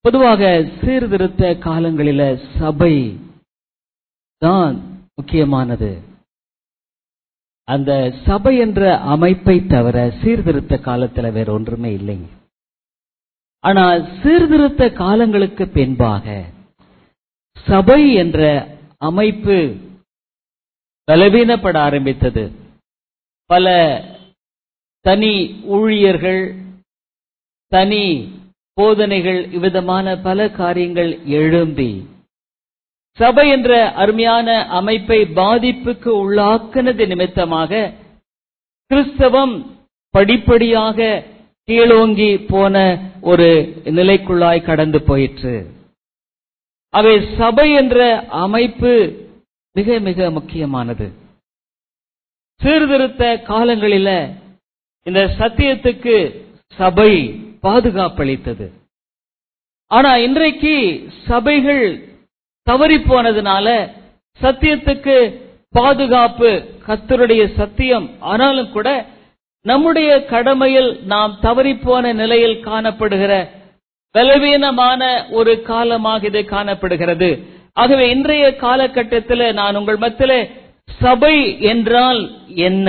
பொதுவாக சீர்திருத்த காலங்களில சபை தான் முக்கியமானது அந்த சபை என்ற அமைப்பை தவிர சீர்திருத்த காலத்துல வேற ஒன்றுமே இல்லைங்க ஆனா சீர்திருத்த காலங்களுக்கு பின்பாக சபை என்ற அமைப்பு பலவீனப்பட ஆரம்பித்தது பல தனி ஊழியர்கள் தனி போதனைகள் இவ்விதமான பல காரியங்கள் எழும்பி சபை என்ற அருமையான அமைப்பை பாதிப்புக்கு உள்ளாக்கினது நிமித்தமாக கிறிஸ்தவம் படிப்படியாக கீழோங்கி போன ஒரு நிலைக்குள்ளாய் கடந்து போயிற்று அவை சபை என்ற அமைப்பு மிக மிக முக்கியமானது சீர்திருத்த காலங்களில இந்த சத்தியத்துக்கு சபை பாதுகாப்பளித்தது ஆனா இன்றைக்கு சபைகள் தவறி போனதுனால சத்தியத்துக்கு பாதுகாப்பு கத்தருடைய சத்தியம் ஆனாலும் கூட நம்முடைய கடமையில் நாம் தவறிப்போன நிலையில் காணப்படுகிற பலவீனமான ஒரு காலமாக இது காணப்படுகிறது ஆகவே இன்றைய காலகட்டத்தில் நான் உங்கள் மத்தியிலே சபை என்றால் என்ன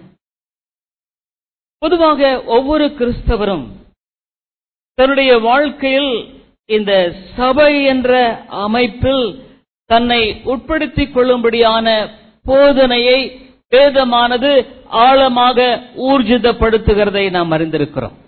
பொதுவாக ஒவ்வொரு கிறிஸ்தவரும் தன்னுடைய வாழ்க்கையில் இந்த சபை என்ற அமைப்பில் தன்னை உட்படுத்திக் கொள்ளும்படியான போதனையை வேதமானது ஆழமாக ஊர்ஜிதப்படுத்துகிறதை நாம் அறிந்திருக்கிறோம்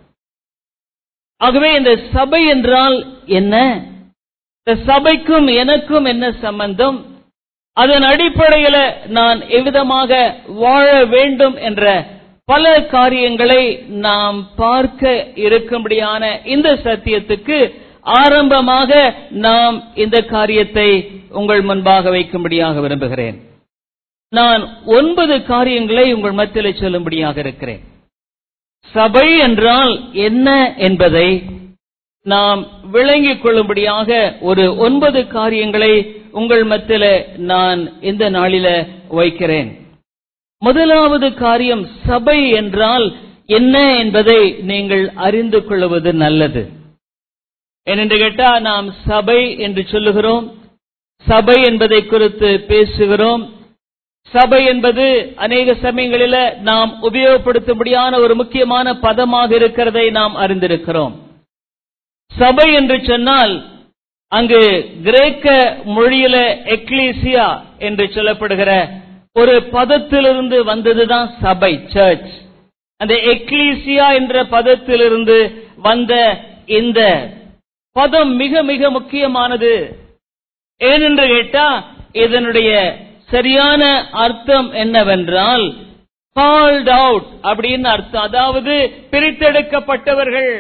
ஆகவே இந்த சபை என்றால் என்ன இந்த சபைக்கும் எனக்கும் என்ன சம்பந்தம் அதன் அடிப்படையில் நான் எவ்விதமாக வாழ வேண்டும் என்ற பல காரியங்களை நாம் பார்க்க இருக்கும்படியான இந்த சத்தியத்துக்கு ஆரம்பமாக நாம் இந்த காரியத்தை உங்கள் முன்பாக வைக்கும்படியாக விரும்புகிறேன் நான் ஒன்பது காரியங்களை உங்கள் மத்தியில் சொல்லும்படியாக இருக்கிறேன் சபை என்றால் என்ன என்பதை நாம் விளங்கிக் கொள்ளும்படியாக ஒரு ஒன்பது காரியங்களை உங்கள் மத்தியில நான் இந்த நாளில வைக்கிறேன் முதலாவது காரியம் சபை என்றால் என்ன என்பதை நீங்கள் அறிந்து கொள்வது நல்லது ஏனென்று கேட்டா நாம் சபை என்று சொல்லுகிறோம் சபை என்பதை குறித்து பேசுகிறோம் சபை என்பது அநேக சமயங்களில நாம் உபயோகப்படுத்தும்படியான ஒரு முக்கியமான பதமாக இருக்கிறதை நாம் அறிந்திருக்கிறோம் சபை என்று சொன்னால் அங்கு கிரேக்க மொழியில எக்லீசியா என்று சொல்லப்படுகிற ஒரு பதத்திலிருந்து வந்ததுதான் சபை சர்ச் அந்த எக்லீசியா என்ற பதத்திலிருந்து வந்த இந்த பதம் மிக மிக முக்கியமானது ஏனென்று கேட்டா இதனுடைய சரியான அர்த்தம் என்னவென்றால் கால்ட் அவுட் அப்படின்னு அர்த்தம் அதாவது பிரித்தெடுக்கப்பட்டவர்கள்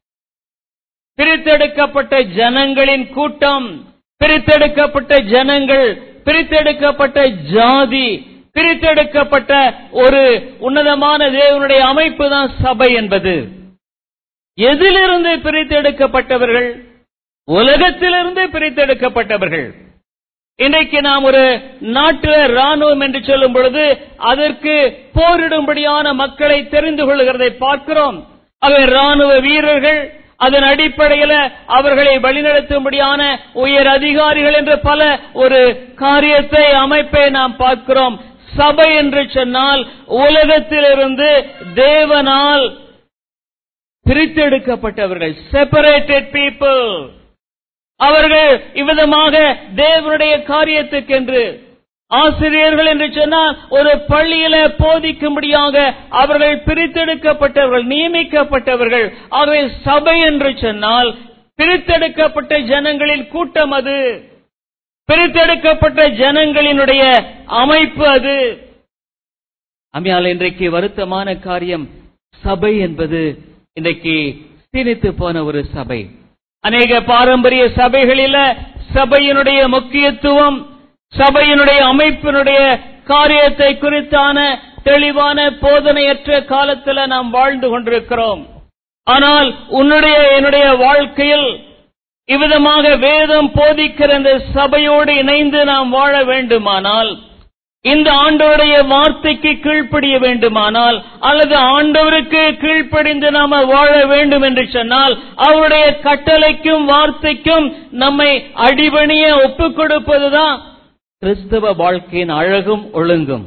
பிரித்தெடுக்கப்பட்ட ஜனங்களின் கூட்டம் பிரித்தெடுக்கப்பட்ட ஜனங்கள் பிரித்தெடுக்கப்பட்ட ஜாதி பிரித்தெடுக்கப்பட்ட ஒரு உன்னதமான தேவனுடைய அமைப்பு தான் சபை என்பது எதிலிருந்து பிரித்தெடுக்கப்பட்டவர்கள் உலகத்திலிருந்து பிரித்தெடுக்கப்பட்டவர்கள் இன்றைக்கு நாம் ஒரு நாட்டு ராணுவம் என்று சொல்லும் பொழுது அதற்கு போரிடும்படியான மக்களை தெரிந்து கொள்கிறதை பார்க்கிறோம் அவை ராணுவ வீரர்கள் அதன் அடிப்படையில் அவர்களை வழிநடத்தும்படியான உயர் அதிகாரிகள் என்று பல ஒரு காரியத்தை அமைப்பை நாம் பார்க்கிறோம் சபை என்று சொன்னால் உலகத்திலிருந்து தேவனால் பிரித்தெடுக்கப்பட்டவர்கள் செப்பரேட்டட் பீப்புள் அவர்கள் இவ்விதமாக தேவனுடைய காரியத்துக்கென்று ஆசிரியர்கள் என்று சொன்னால் ஒரு பள்ளியில போதிக்கும்படியாக அவர்கள் பிரித்தெடுக்கப்பட்டவர்கள் நியமிக்கப்பட்டவர்கள் ஆகவே சபை என்று சொன்னால் பிரித்தெடுக்கப்பட்ட ஜனங்களின் கூட்டம் அது பிரித்தெடுக்கப்பட்ட ஜனங்களினுடைய அமைப்பு அது அம்மையால் இன்றைக்கு வருத்தமான காரியம் சபை என்பது இன்றைக்கு சீனித்து போன ஒரு சபை அநேக பாரம்பரிய சபைகளில சபையினுடைய முக்கியத்துவம் சபையினுடைய அமைப்பினுடைய காரியத்தை குறித்தான தெளிவான போதனையற்ற காலத்தில் நாம் வாழ்ந்து கொண்டிருக்கிறோம் ஆனால் உன்னுடைய என்னுடைய வாழ்க்கையில் இவ்விதமாக வேதம் போதிக்கிற இந்த சபையோடு இணைந்து நாம் வாழ வேண்டுமானால் இந்த ஆண்டவருடைய வார்த்தைக்கு கீழ்ப்படிய வேண்டுமானால் அல்லது ஆண்டவருக்கு கீழ்ப்படிந்து நாம வாழ வேண்டும் என்று சொன்னால் அவருடைய கட்டளைக்கும் வார்த்தைக்கும் நம்மை அடிபணிய ஒப்புக் கொடுப்பதுதான் கிறிஸ்தவ வாழ்க்கையின் அழகும் ஒழுங்கும்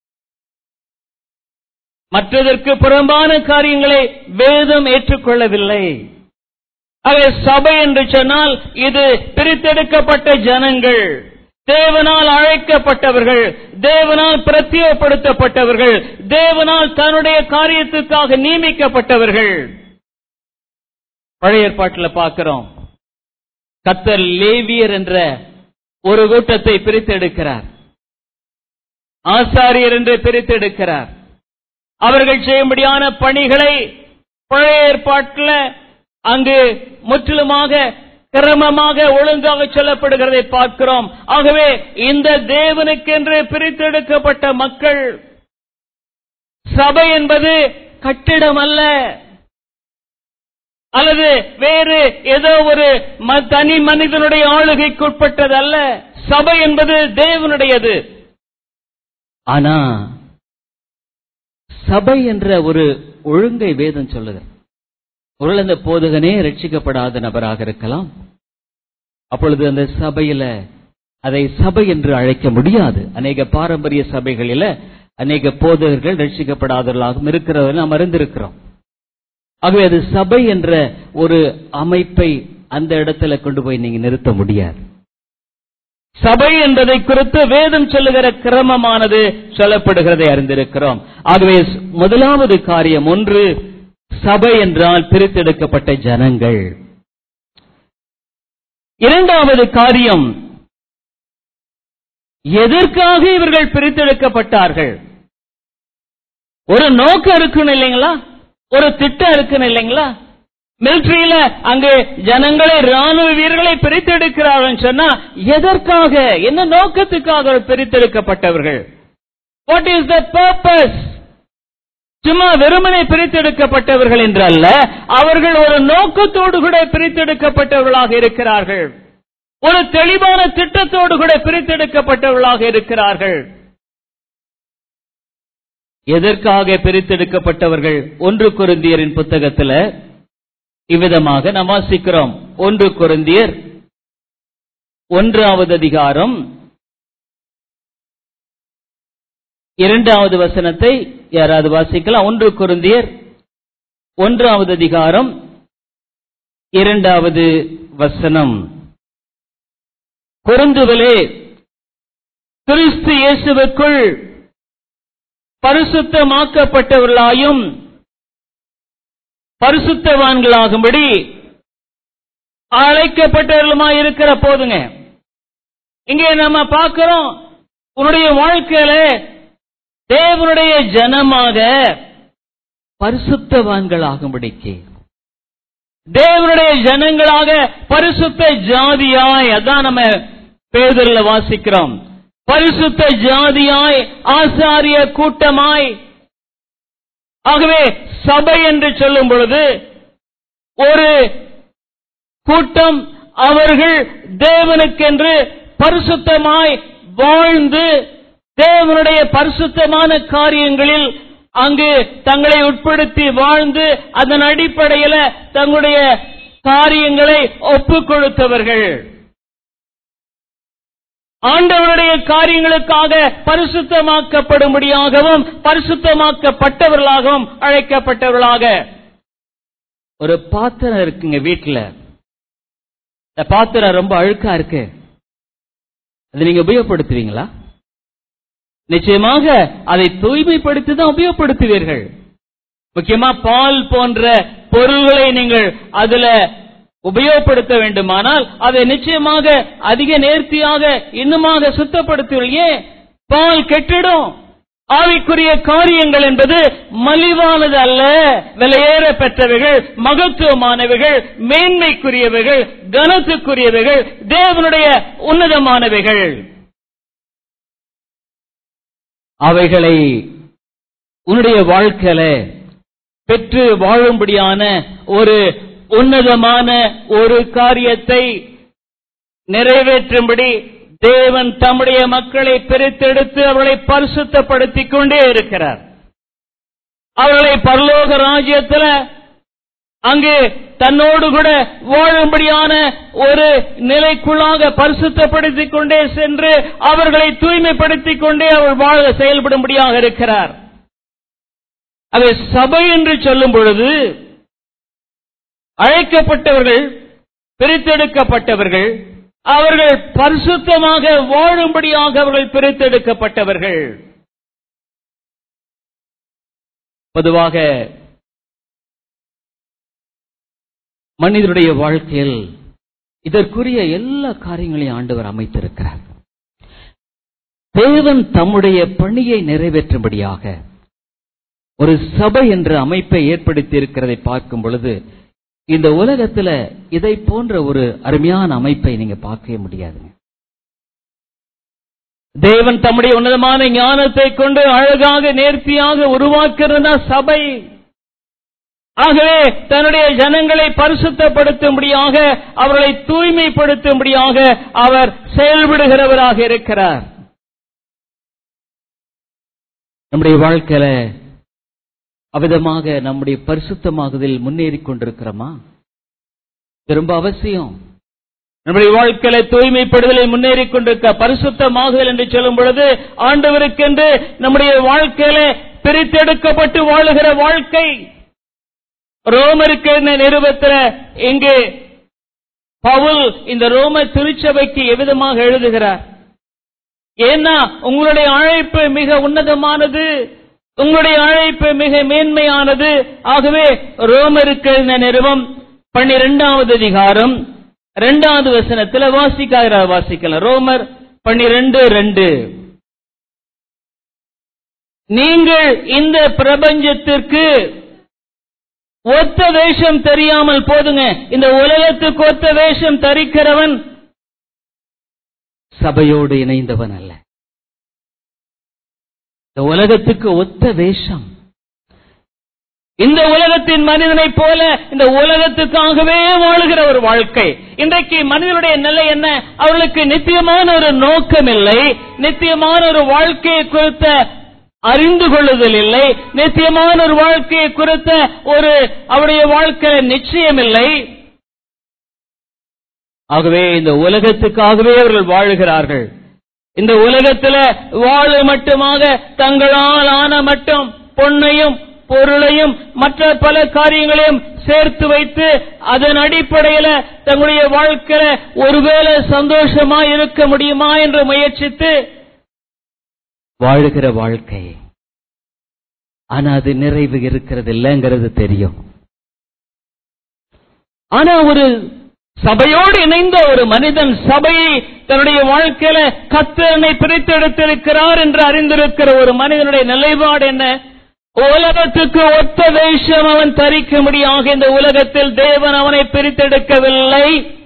மற்றதற்கு புறம்பான காரியங்களை வேதம் ஏற்றுக்கொள்ளவில்லை ஆக சபை என்று சொன்னால் இது பிரித்தெடுக்கப்பட்ட ஜனங்கள் தேவனால் அழைக்கப்பட்டவர்கள் தேவனால் பிரத்தியப்படுத்தப்பட்டவர்கள் தேவனால் தன்னுடைய காரியத்துக்காக நியமிக்கப்பட்டவர்கள் பழைய ஏற்பாட்டில் பார்க்கிறோம் கத்தர் லேவியர் என்ற ஒரு கூட்டத்தை பிரித்தெடுக்கிறார் ஆசாரியர் என்று பிரித்தெடுக்கிறார் அவர்கள் செய்யும்படியான பணிகளை பழைய ஏற்பாட்டில் அங்கு முற்றிலுமாக கிரமமாக ஒழுங்காக சொல்லப்படுகிறதை பார்க்கிறோம் ஆகவே இந்த தேவனுக்கென்று பிரித்தெடுக்கப்பட்ட மக்கள் சபை என்பது கட்டிடம் அல்ல அல்லது வேறு ஏதோ ஒரு ம- தனி மனிதனுடைய ஆளுகைக்குட்பட்டது அல்ல சபை என்பது தேவனுடையது ஆனா சபை என்ற ஒரு ஒழுங்கை வேதம் சொல்லுது ஒருவேளை அந்த போதகனே ரட்சிக்கப்படாத நபராக இருக்கலாம் அப்பொழுது அந்த சபையில அதை சபை என்று அழைக்க முடியாது அநேக பாரம்பரிய சபைகளில அநேக போதகர்கள் ரட்சிக்கப்படாதவர்களாகவும் இருக்கிறவர்கள் நாம் அறிந்திருக்கிறோம் ஆகவே அது சபை என்ற ஒரு அமைப்பை அந்த இடத்துல கொண்டு போய் நீங்க நிறுத்த முடியாது சபை என்பதை குறித்து வேதம் சொல்லுகிற கிரமமானது சொல்லப்படுகிறதை அறிந்திருக்கிறோம் ஆகவே முதலாவது காரியம் ஒன்று சபை என்றால் பிரித்தெடுக்கப்பட்ட ஜனங்கள் இரண்டாவது காரியம் எதற்காக இவர்கள் பிரித்தெடுக்கப்பட்டார்கள் ஒரு நோக்கம் இருக்குன்னு இல்லைங்களா ஒரு திட்டம் இருக்குன்னு இல்லைங்களா மிலிட்டரியில அங்கு ஜனங்களை ராணுவ வீரர்களை பிரித்தெடுக்கிறார்கள் சொன்னா எதற்காக என்ன நோக்கத்துக்காக அவர்கள் பிரித்தெடுக்கப்பட்டவர்கள் வாட் இஸ் த பர்பஸ் சும்மா வெறுமனை பிரித்தெடுக்கப்பட்டவர்கள் என்று அல்ல அவர்கள் ஒரு நோக்கத்தோடு கூட பிரித்தெடுக்கப்பட்டவர்களாக இருக்கிறார்கள் ஒரு தெளிவான திட்டத்தோடு கூட பிரித்தெடுக்கப்பட்டவர்களாக இருக்கிறார்கள் எதற்காக பிரித்தெடுக்கப்பட்டவர்கள் ஒன்று கொருந்தியரின் புத்தகத்துல இவ்விதமாக நாம் வாசிக்கிறோம் ஒன்று கொருந்தியர் ஒன்றாவது அதிகாரம் இரண்டாவது வசனத்தை யாராவது வாசிக்கலாம் ஒன்று கொருந்தியர் ஒன்றாவது அதிகாரம் இரண்டாவது வசனம் கொருந்துகளே கிறிஸ்து இயேசுவுக்குள் பரிசுத்தமாக்கப்பட்டவர்களாயும் பரிசுத்தவான்களாகும்படி அழைக்கப்பட்டவர்களுமாய் இருக்கிற போதுங்க இங்கே நம்ம பார்க்கிறோம் உன்னுடைய வாழ்க்கையில தேவனுடைய ஜனமாக பரிசுத்தவான்களாகும்படிக்கு தேவனுடைய ஜனங்களாக பரிசுத்த ஜாதியாய் அதான் நம்ம பேதர்ல வாசிக்கிறோம் பரிசுத்த ஜாதியாய் ஆசாரிய கூட்டமாய் ஆகவே சபை என்று சொல்லும் பொழுது ஒரு கூட்டம் அவர்கள் தேவனுக்கென்று பரிசுத்தமாய் வாழ்ந்து தேவனுடைய பரிசுத்தமான காரியங்களில் அங்கு தங்களை உட்படுத்தி வாழ்ந்து அதன் அடிப்படையில தங்களுடைய காரியங்களை ஒப்புக் கொடுத்தவர்கள் ஆண்டவருடைய காரியங்களுக்காக பரிசுத்தமாக்கப்படும்படியாகவும் பரிசுத்தமாக்கப்பட்டவர்களாகவும் அழைக்கப்பட்டவர்களாக ஒரு பாத்திரம் இருக்குங்க வீட்டுல இந்த பாத்திரம் ரொம்ப அழுக்கா இருக்கு அதை நீங்க உபயோகப்படுத்துவீங்களா நிச்சயமாக அதை தூய்மைப்படுத்தி தான் உபயோகப்படுத்துவீர்கள் முக்கியமா பால் போன்ற பொருள்களை நீங்கள் அதுல உபயோகப்படுத்த வேண்டுமானால் அதை நிச்சயமாக அதிக நேர்த்தியாக இன்னுமாக சுத்தப்படுத்துவீர்கள் ஏன் பால் கெட்டிடும் ஆவிக்குரிய காரியங்கள் என்பது மலிவானது அல்ல விலையேற பெற்றவைகள் மகத்துவமானவைகள் மேன்மைக்குரியவைகள் கனத்துக்குரியவைகள் தேவனுடைய உன்னதமானவைகள் அவைகளை உன்னுடைய வாழ்க்கையில பெற்று வாழும்படியான ஒரு உன்னதமான ஒரு காரியத்தை நிறைவேற்றும்படி தேவன் தம்முடைய மக்களை பிரித்தெடுத்து அவர்களை பரிசுத்தப்படுத்திக் கொண்டே இருக்கிறார் அவர்களை பரலோக ராஜ்யத்துல அங்கு தன்னோடு கூட வாழும்படியான ஒரு நிலைக்குள்ளாக பரிசுத்தப்படுத்திக் கொண்டே சென்று அவர்களை தூய்மைப்படுத்திக் கொண்டே அவர் வாழ செயல்படும்படியாக இருக்கிறார் அதை சபை என்று சொல்லும் பொழுது அழைக்கப்பட்டவர்கள் பிரித்தெடுக்கப்பட்டவர்கள் அவர்கள் பரிசுத்தமாக வாழும்படியாக அவர்கள் பிரித்தெடுக்கப்பட்டவர்கள் பொதுவாக மனிதனுடைய வாழ்க்கையில் இதற்குரிய எல்லா காரியங்களையும் ஆண்டவர் அமைத்திருக்கிறார் தேவன் தம்முடைய பணியை நிறைவேற்றும்படியாக ஒரு சபை என்ற அமைப்பை ஏற்படுத்தி இருக்கிறதை பார்க்கும் பொழுது இந்த உலகத்துல இதை போன்ற ஒரு அருமையான அமைப்பை நீங்க பார்க்கவே முடியாதுங்க தேவன் தம்முடைய உன்னதமான ஞானத்தை கொண்டு அழகாக நேர்த்தியாக உருவாக்குறதா சபை ஆகவே தன்னுடைய ஜனங்களை பரிசுத்தப்படுத்தும்படியாக அவர்களை தூய்மைப்படுத்தும்படியாக அவர் செயல்படுகிறவராக இருக்கிறார் நம்முடைய வாழ்க்கையில அவ்விதமாக நம்முடைய பரிசுத்தமாகுதல் முன்னேறி கொண்டிருக்கிறோமா இது ரொம்ப அவசியம் நம்முடைய வாழ்க்கையில தூய்மைப்படுதலை முன்னேறி கொண்டிருக்க பரிசுத்தமாகுதல் என்று சொல்லும் பொழுது ஆண்டவருக்கென்று நம்முடைய வாழ்க்கையில பிரித்தெடுக்கப்பட்டு வாழுகிற வாழ்க்கை ரோமருக்கு நிறுவத்துல இங்கு பவுல் இந்த ரோம திருச்சபைக்கு எவ்விதமாக எழுதுகிறார் ஏன்னா உங்களுடைய அழைப்பு மிக உன்னதமானது உங்களுடைய அழைப்பு மிக மேன்மையானது ஆகவே ரோமருக்கு நிறுவம் பன்னிரெண்டாவது அதிகாரம் இரண்டாவது வசனத்துல வாசிக்காக வாசிக்கலாம் ரோமர் பன்னிரெண்டு ரெண்டு நீங்கள் இந்த பிரபஞ்சத்திற்கு ஒத்த வேஷம் தெரியாமல் போதுங்க இந்த உலகத்துக்கு ஒத்த வேஷம் தரிக்கிறவன் சபையோடு இணைந்தவன் அல்ல இந்த உலகத்துக்கு ஒத்த வேஷம் இந்த உலகத்தின் மனிதனைப் போல இந்த உலகத்துக்காகவே வாழுகிற ஒரு வாழ்க்கை இன்றைக்கு மனிதனுடைய நிலை என்ன அவர்களுக்கு நித்தியமான ஒரு நோக்கம் இல்லை நித்தியமான ஒரு வாழ்க்கையை குறித்த அறிந்து கொள்ளுதல் இல்லை நித்தியமான ஒரு வாழ்க்கையை குறித்த ஒரு அவருடைய வாழ்க்கை நிச்சயம் இல்லை ஆகவே இந்த உலகத்துக்காகவே அவர்கள் வாழுகிறார்கள் இந்த உலகத்துல வாழ மட்டுமாக தங்களால் ஆன மட்டும் பொன்னையும் பொருளையும் மற்ற பல காரியங்களையும் சேர்த்து வைத்து அதன் அடிப்படையில தங்களுடைய வாழ்க்கையில ஒருவேளை சந்தோஷமா இருக்க முடியுமா என்று முயற்சித்து வாழுகிற வாழ்க்கை ஆனா அது நிறைவு இருக்கிறது இல்லைங்கிறது தெரியும் ஆனா ஒரு சபையோடு இணைந்த ஒரு மனிதன் சபையை தன்னுடைய வாழ்க்கையில கத்தனை பிரித்தெடுத்திருக்கிறார் என்று அறிந்திருக்கிற ஒரு மனிதனுடைய நிலைப்பாடு என்ன உலகத்துக்கு ஒத்த வேஷம் அவன் தரிக்கும்படியாக இந்த உலகத்தில் தேவன் அவனை பிரித்தெடுக்கவில்லை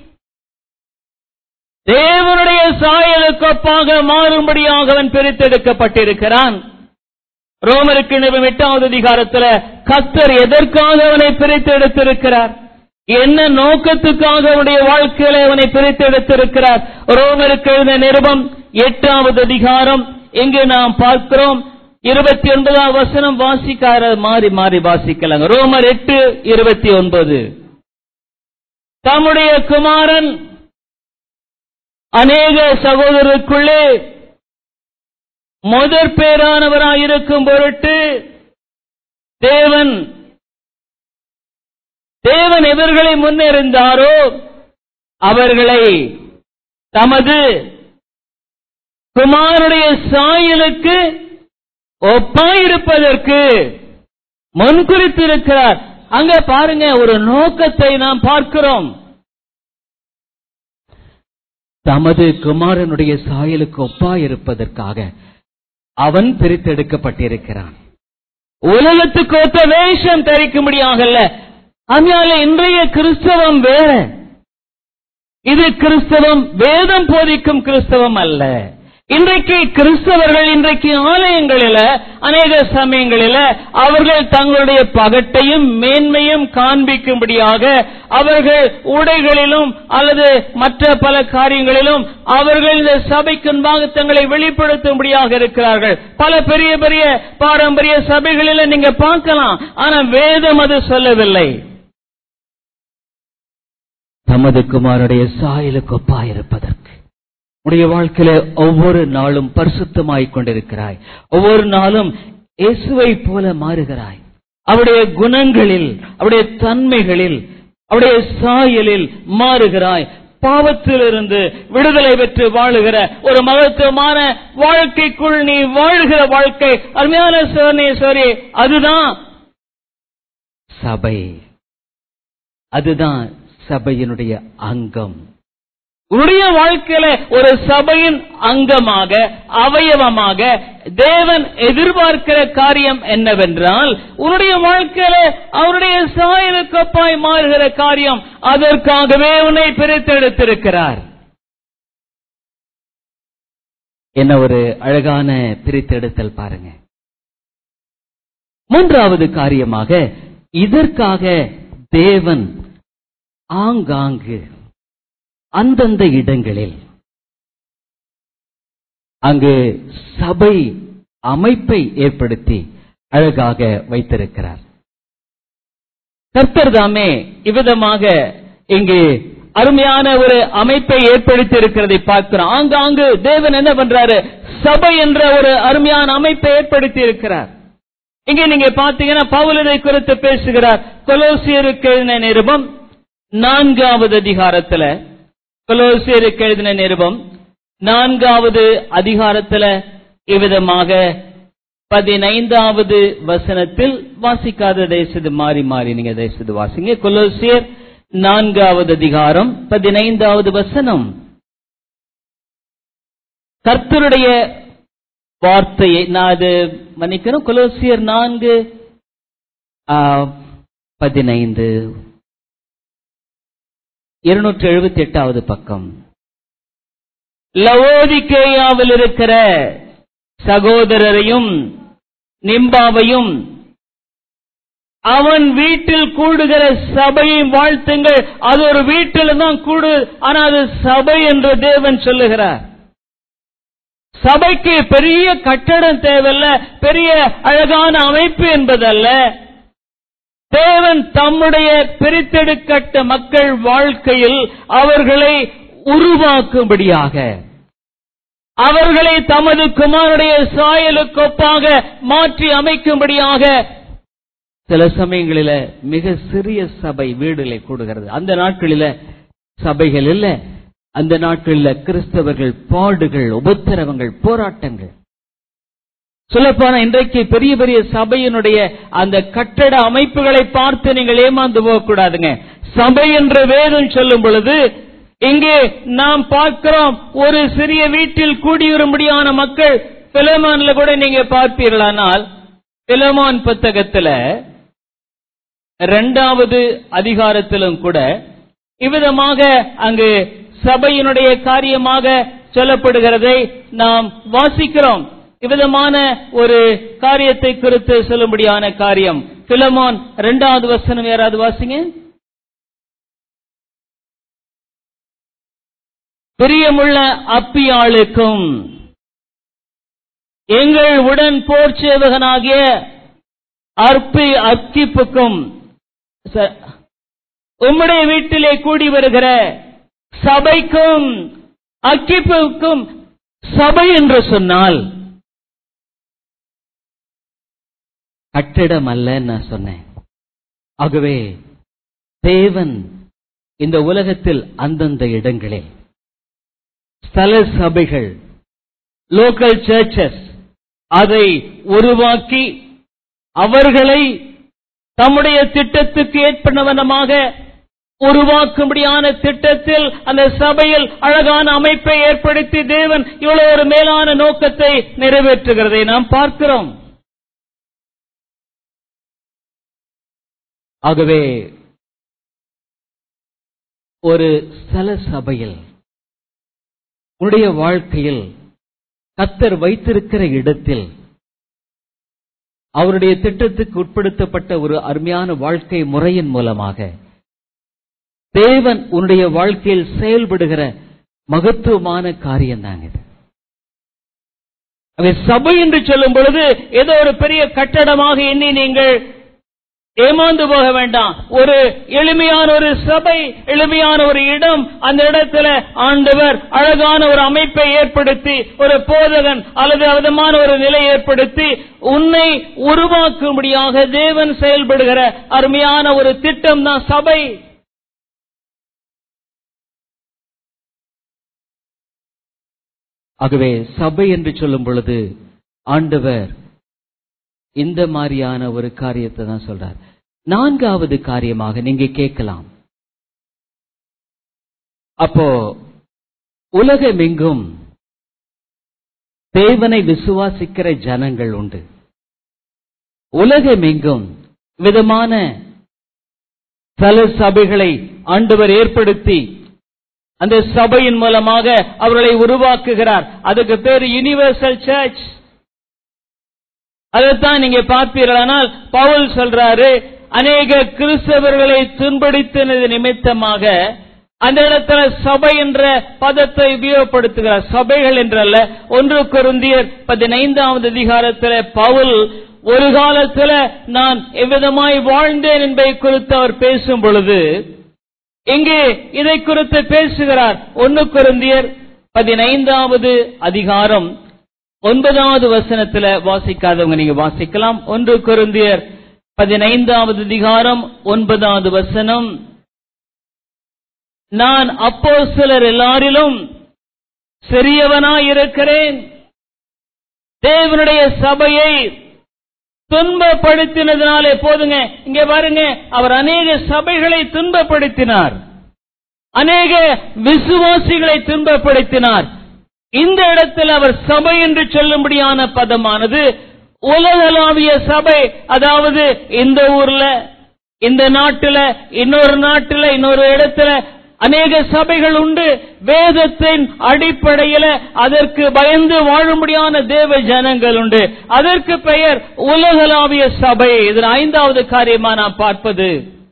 தேவனுடைய சாயலுக்கொப்பாக மாறும்படியாக அவன் பிரித்தெடுக்கப்பட்டிருக்கிறான் ரோமருக்கு நிறுவனம் எட்டாவது அதிகாரத்தில் கத்தர் எதற்காக அவனை பிரித்தெடுத்திருக்கிறார் என்ன நோக்கத்துக்காக அவனுடைய வாழ்க்கையில அவனை பிரித்தெடுத்திருக்கிறார் ரோமருக்கு எழுதின நிருபம் எட்டாவது அதிகாரம் இங்கு நாம் பார்க்கிறோம் இருபத்தி ஒன்பதாம் வசனம் வாசிக்கார மாறி மாறி வாசிக்கலாங்க ரோமர் எட்டு இருபத்தி ஒன்பது தம்முடைய குமாரன் அநேக சகோதரருக்குள்ளே முதற் பேரானவராயிருக்கும் பொருட்டு தேவன் தேவன் எவர்களை முன்னிருந்தாரோ அவர்களை தமது குமாரனுடைய சாயலுக்கு ஒப்பாயிருப்பதற்கு முன்குறித்திருக்கிறார் அங்க பாருங்க ஒரு நோக்கத்தை நாம் பார்க்கிறோம் தமது குமாரனுடைய சாயலுக்கு ஒப்பாயிருப்பதற்காக அவன் பிரித்தெடுக்கப்பட்டிருக்கிறான் உலகத்துக்கு ஒத்த வேஷம் தரிக்கும்படியாகல்ல அதனால இன்றைய கிறிஸ்தவம் வேற இது கிறிஸ்தவம் வேதம் போதிக்கும் கிறிஸ்தவம் அல்ல இன்றைக்கு கிறிஸ்தவர்கள் இன்றைக்கு ஆலயங்களில அநேக சமயங்களில அவர்கள் தங்களுடைய பகட்டையும் மேன்மையும் காண்பிக்கும்படியாக அவர்கள் உடைகளிலும் அல்லது மற்ற பல காரியங்களிலும் அவர்கள் இந்த சபைக்கு முன்பாக தங்களை வெளிப்படுத்தும்படியாக இருக்கிறார்கள் பல பெரிய பெரிய பாரம்பரிய சபைகளில் நீங்க பார்க்கலாம் ஆனா வேதம் அது சொல்லவில்லை தமது குமாரனுடைய சாயலுக்கு ஒப்பாயிருப்பதற்கு உடைய வாழ்க்கையில ஒவ்வொரு நாளும் பரிசுத்தமாய் கொண்டிருக்கிறாய் ஒவ்வொரு நாளும் இயேசுவை போல மாறுகிறாய் அவருடைய குணங்களில் அவருடைய தன்மைகளில் அவருடைய சாயலில் மாறுகிறாய் பாவத்திலிருந்து விடுதலை பெற்று வாழுகிற ஒரு மகத்துவமான வாழ்க்கைக்குள் நீ வாழ்கிற வாழ்க்கை அருமையான சோனேஸ்வரி அதுதான் சபை அதுதான் சபையினுடைய அங்கம் உன்னுடைய வாழ்க்கையில ஒரு சபையின் அங்கமாக அவயவமாக தேவன் எதிர்பார்க்கிற காரியம் என்னவென்றால் உன்னுடைய வாழ்க்கையில அவருடைய சாயலுக்கப்பாய் மாறுகிற காரியம் அதற்காகவே உன்னை பிரித்தெடுத்திருக்கிறார் என்ன ஒரு அழகான பிரித்தெடுத்தல் பாருங்க மூன்றாவது காரியமாக இதற்காக தேவன் ஆங்காங்கு அந்தந்த இடங்களில் அங்கு சபை அமைப்பை ஏற்படுத்தி அழகாக வைத்திருக்கிறார் கர்த்தர் தாமே இவ்விதமாக இங்கு அருமையான ஒரு அமைப்பை ஏற்படுத்தி இருக்கிறதை பார்க்கிறோம் ஆங்காங்கு தேவன் என்ன பண்றாரு சபை என்ற ஒரு அருமையான அமைப்பை ஏற்படுத்தி இருக்கிறார் இங்க நீங்க பாத்தீங்கன்னா பவுல் இதை குறித்து பேசுகிறார் கொலோசியருக்கு எழுதின நிருபம் நான்காவது அதிகாரத்துல கொலோசியருக்கு எழுதின நிருபம் நான்காவது அதிகாரத்துல இவ்விதமாக பதினைந்தாவது வசனத்தில் வாசிக்காத தயவுசெய்து மாறி மாறி நீங்க தயவுசெய்து வாசிங்க கொலோசியர் நான்காவது அதிகாரம் பதினைந்தாவது வசனம் கர்த்தருடைய வார்த்தையை நான் அது மன்னிக்கணும் கொலோசியர் நான்கு ஆ, பதினைந்து இருநூற்றி எழுபத்தி எட்டாவது பக்கம் லவோதிக்கேயாவில் இருக்கிற சகோதரரையும் நிம்பாவையும் அவன் வீட்டில் கூடுகிற சபையை வாழ்த்துங்கள் அது ஒரு வீட்டில் தான் கூடு ஆனா அது சபை என்று தேவன் சொல்லுகிறார் சபைக்கு பெரிய கட்டடம் தேவையில்ல பெரிய அழகான அமைப்பு என்பதல்ல தேவன் தம்முடைய பிரித்தெடுக்கட்ட மக்கள் வாழ்க்கையில் அவர்களை உருவாக்கும்படியாக அவர்களை தமது குமாருடைய சாயலுக்கொப்பாக மாற்றி அமைக்கும்படியாக சில சமயங்களில மிக சிறிய சபை வீடுகளை கூடுகிறது அந்த நாட்களில சபைகள் இல்ல அந்த நாட்களில் கிறிஸ்தவர்கள் பாடுகள் உபத்திரவங்கள் போராட்டங்கள் சொல்லப்போன இன்றைக்கு பெரிய பெரிய சபையினுடைய அந்த கட்டட அமைப்புகளை பார்த்து நீங்கள் ஏமாந்து போகக்கூடாதுங்க சபை என்ற வேதம் சொல்லும் பொழுது இங்கே நாம் பார்க்கிறோம் ஒரு சிறிய வீட்டில் கூடியிரும்படியான மக்கள் பிலமான்ல கூட நீங்க பார்ப்பீர்களானால் பிலமான் புத்தகத்துல இரண்டாவது அதிகாரத்திலும் கூட இவ்விதமாக அங்கு சபையினுடைய காரியமாக சொல்லப்படுகிறதை நாம் வாசிக்கிறோம் இவ்விதமான ஒரு காரியத்தை குறித்து சொல்லும்படியான காரியம் பிலமோன் இரண்டாவது வசனம் யாராவது வாசிங்க பிரியமுள்ள அப்பியாளுக்கும் எங்கள் உடன் போர் சேவகனாகிய அற்பி அர்க்கிப்புக்கும் ச- உம்முடைய வீட்டிலே கூடி வருகிற சபைக்கும் அக்கிப்புக்கும் சபை என்று சொன்னால் கட்டிடம் அல்ல நான் சொன்னேன் ஆகவே தேவன் இந்த உலகத்தில் அந்தந்த இடங்களில் ஸ்தல சபைகள் லோக்கல் சர்ச்சஸ் அதை உருவாக்கி அவர்களை தம்முடைய திட்டத்துக்கு ஏற்பனவனமாக உருவாக்கும்படியான திட்டத்தில் அந்த சபையில் அழகான அமைப்பை ஏற்படுத்தி தேவன் இவ்வளவு ஒரு மேலான நோக்கத்தை நிறைவேற்றுகிறதை நாம் பார்க்கிறோம் ஆகவே ஒரு ஸ்தல சபையில் உன்னுடைய வாழ்க்கையில் கத்தர் வைத்திருக்கிற இடத்தில் அவருடைய திட்டத்துக்கு உட்படுத்தப்பட்ட ஒரு அருமையான வாழ்க்கை முறையின் மூலமாக தேவன் உன்னுடைய வாழ்க்கையில் செயல்படுகிற மகத்துவமான காரியம் தாங்க இது அவை சபை என்று சொல்லும் பொழுது ஏதோ ஒரு பெரிய கட்டடமாக எண்ணி நீங்கள் ஏமாந்து போக வேண்டாம் ஒரு எளிமையான ஒரு சபை எளிமையான ஒரு இடம் அந்த இடத்துல ஆண்டவர் அழகான ஒரு அமைப்பை ஏற்படுத்தி ஒரு போதகன் அல்லது விதமான ஒரு நிலை ஏற்படுத்தி உன்னை உருவாக்கும்படியாக தேவன் செயல்படுகிற அருமையான ஒரு திட்டம் தான் சபை ஆகவே சபை என்று சொல்லும் பொழுது ஆண்டவர் இந்த மாதிரியான ஒரு காரியத்தை தான் சொல்றார் நான்காவது காரியமாக நீங்க கேட்கலாம் அப்போ உலகமெங்கும் தேவனை விசுவாசிக்கிற ஜனங்கள் உண்டு உலகமெங்கும் விதமான பல சபைகளை ஆண்டவர் ஏற்படுத்தி அந்த சபையின் மூலமாக அவர்களை உருவாக்குகிறார் அதுக்கு பேர் யுனிவர்சல் சர்ச் அதைத்தான் நீங்க பார்ப்பீர்களானால் பவுல் சொல்றாரு அநேக கிறிஸ்தவர்களை துன்படித்தனது நிமித்தமாக அந்த இடத்துல சபை என்ற பதத்தை உபயோகப்படுத்துகிறார் சபைகள் என்றல்ல ஒன்று குருந்தியர் பதினைந்தாவது அதிகாரத்தில் பவுல் ஒரு காலத்துல நான் எவ்விதமாய் வாழ்ந்தேன் என்பதை குறித்து அவர் பேசும் பொழுது இங்கே இதை குறித்து பேசுகிறார் ஒன்னு குருந்தியர் பதினைந்தாவது அதிகாரம் ஒன்பதாவது வசனத்துல வாசிக்காதவங்க நீங்க வாசிக்கலாம் ஒன்று குருந்தியர் பதினைந்தாவது அதிகாரம் ஒன்பதாவது வசனம் நான் அப்போ சிலர் எல்லாரிலும் சிறியவனாயிருக்கிறேன் தேவனுடைய சபையை துன்பப்படுத்தினதுனாலே போதுங்க இங்க பாருங்க அவர் அநேக சபைகளை துன்பப்படுத்தினார் அநேக விசுவாசிகளை துன்பப்படுத்தினார் இந்த இடத்தில் அவர் சபை என்று சொல்லும்படியான பதமானது உலகளாவிய சபை அதாவது இந்த ஊர்ல இந்த நாட்டுல இன்னொரு நாட்டுல இன்னொரு இடத்துல அநேக சபைகள் உண்டு வேதத்தின் அடிப்படையில அதற்கு பயந்து வாழும்படியான தேவ ஜனங்கள் உண்டு அதற்கு பெயர் உலகளாவிய சபை இதன் ஐந்தாவது காரியமா நாம் பார்ப்பது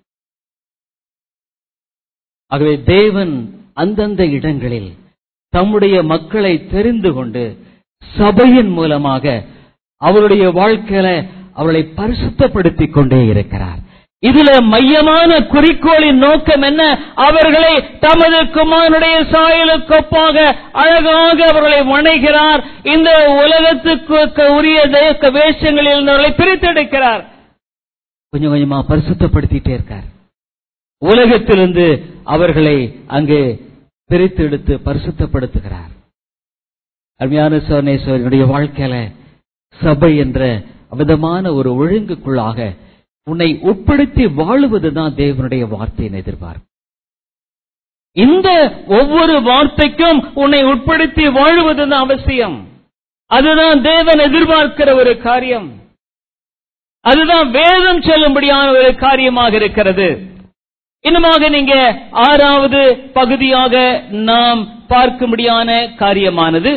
ஆகவே தேவன் அந்தந்த இடங்களில் தம்முடைய மக்களை தெரிந்து கொண்டு சபையின் மூலமாக அவருடைய வாழ்க்கையில அவர்களை பரிசுத்தப்படுத்திக் கொண்டே இருக்கிறார் இதுல மையமான குறிக்கோளின் நோக்கம் என்ன அவர்களை தமது குமாரனுடைய சாயலுக்கு ஒப்பாக அழகாக அவர்களை வணைகிறார் இந்த உலகத்துக்கு உரிய தேக்க வேஷங்களில் இருந்தவர்களை பிரித்தெடுக்கிறார் கொஞ்சம் கொஞ்சமா பரிசுத்தப்படுத்திட்டே இருக்கார் உலகத்திலிருந்து அவர்களை அங்கே பிரித்து எடுத்து பரிசுத்தப்படுத்துகிறார் அருமையான சோனேஸ்வரனுடைய வாழ்க்கையில சபை என்ற விதமான ஒரு ஒழுங்குக்குள்ளாக உன்னை உட்படுத்தி வாழுவதுதான் தேவனுடைய வார்த்தையின் எதிர்பார்ப்பு இந்த ஒவ்வொரு வார்த்தைக்கும் உன்னை உட்படுத்தி வாழுவதுதான் அவசியம் அதுதான் தேவன் எதிர்பார்க்கிற ஒரு காரியம் அதுதான் வேதம் சொல்லும்படியான ஒரு காரியமாக இருக்கிறது இன்னுமாக நீங்க ஆறாவது பகுதியாக நாம் பார்க்கும்படியான காரியமானது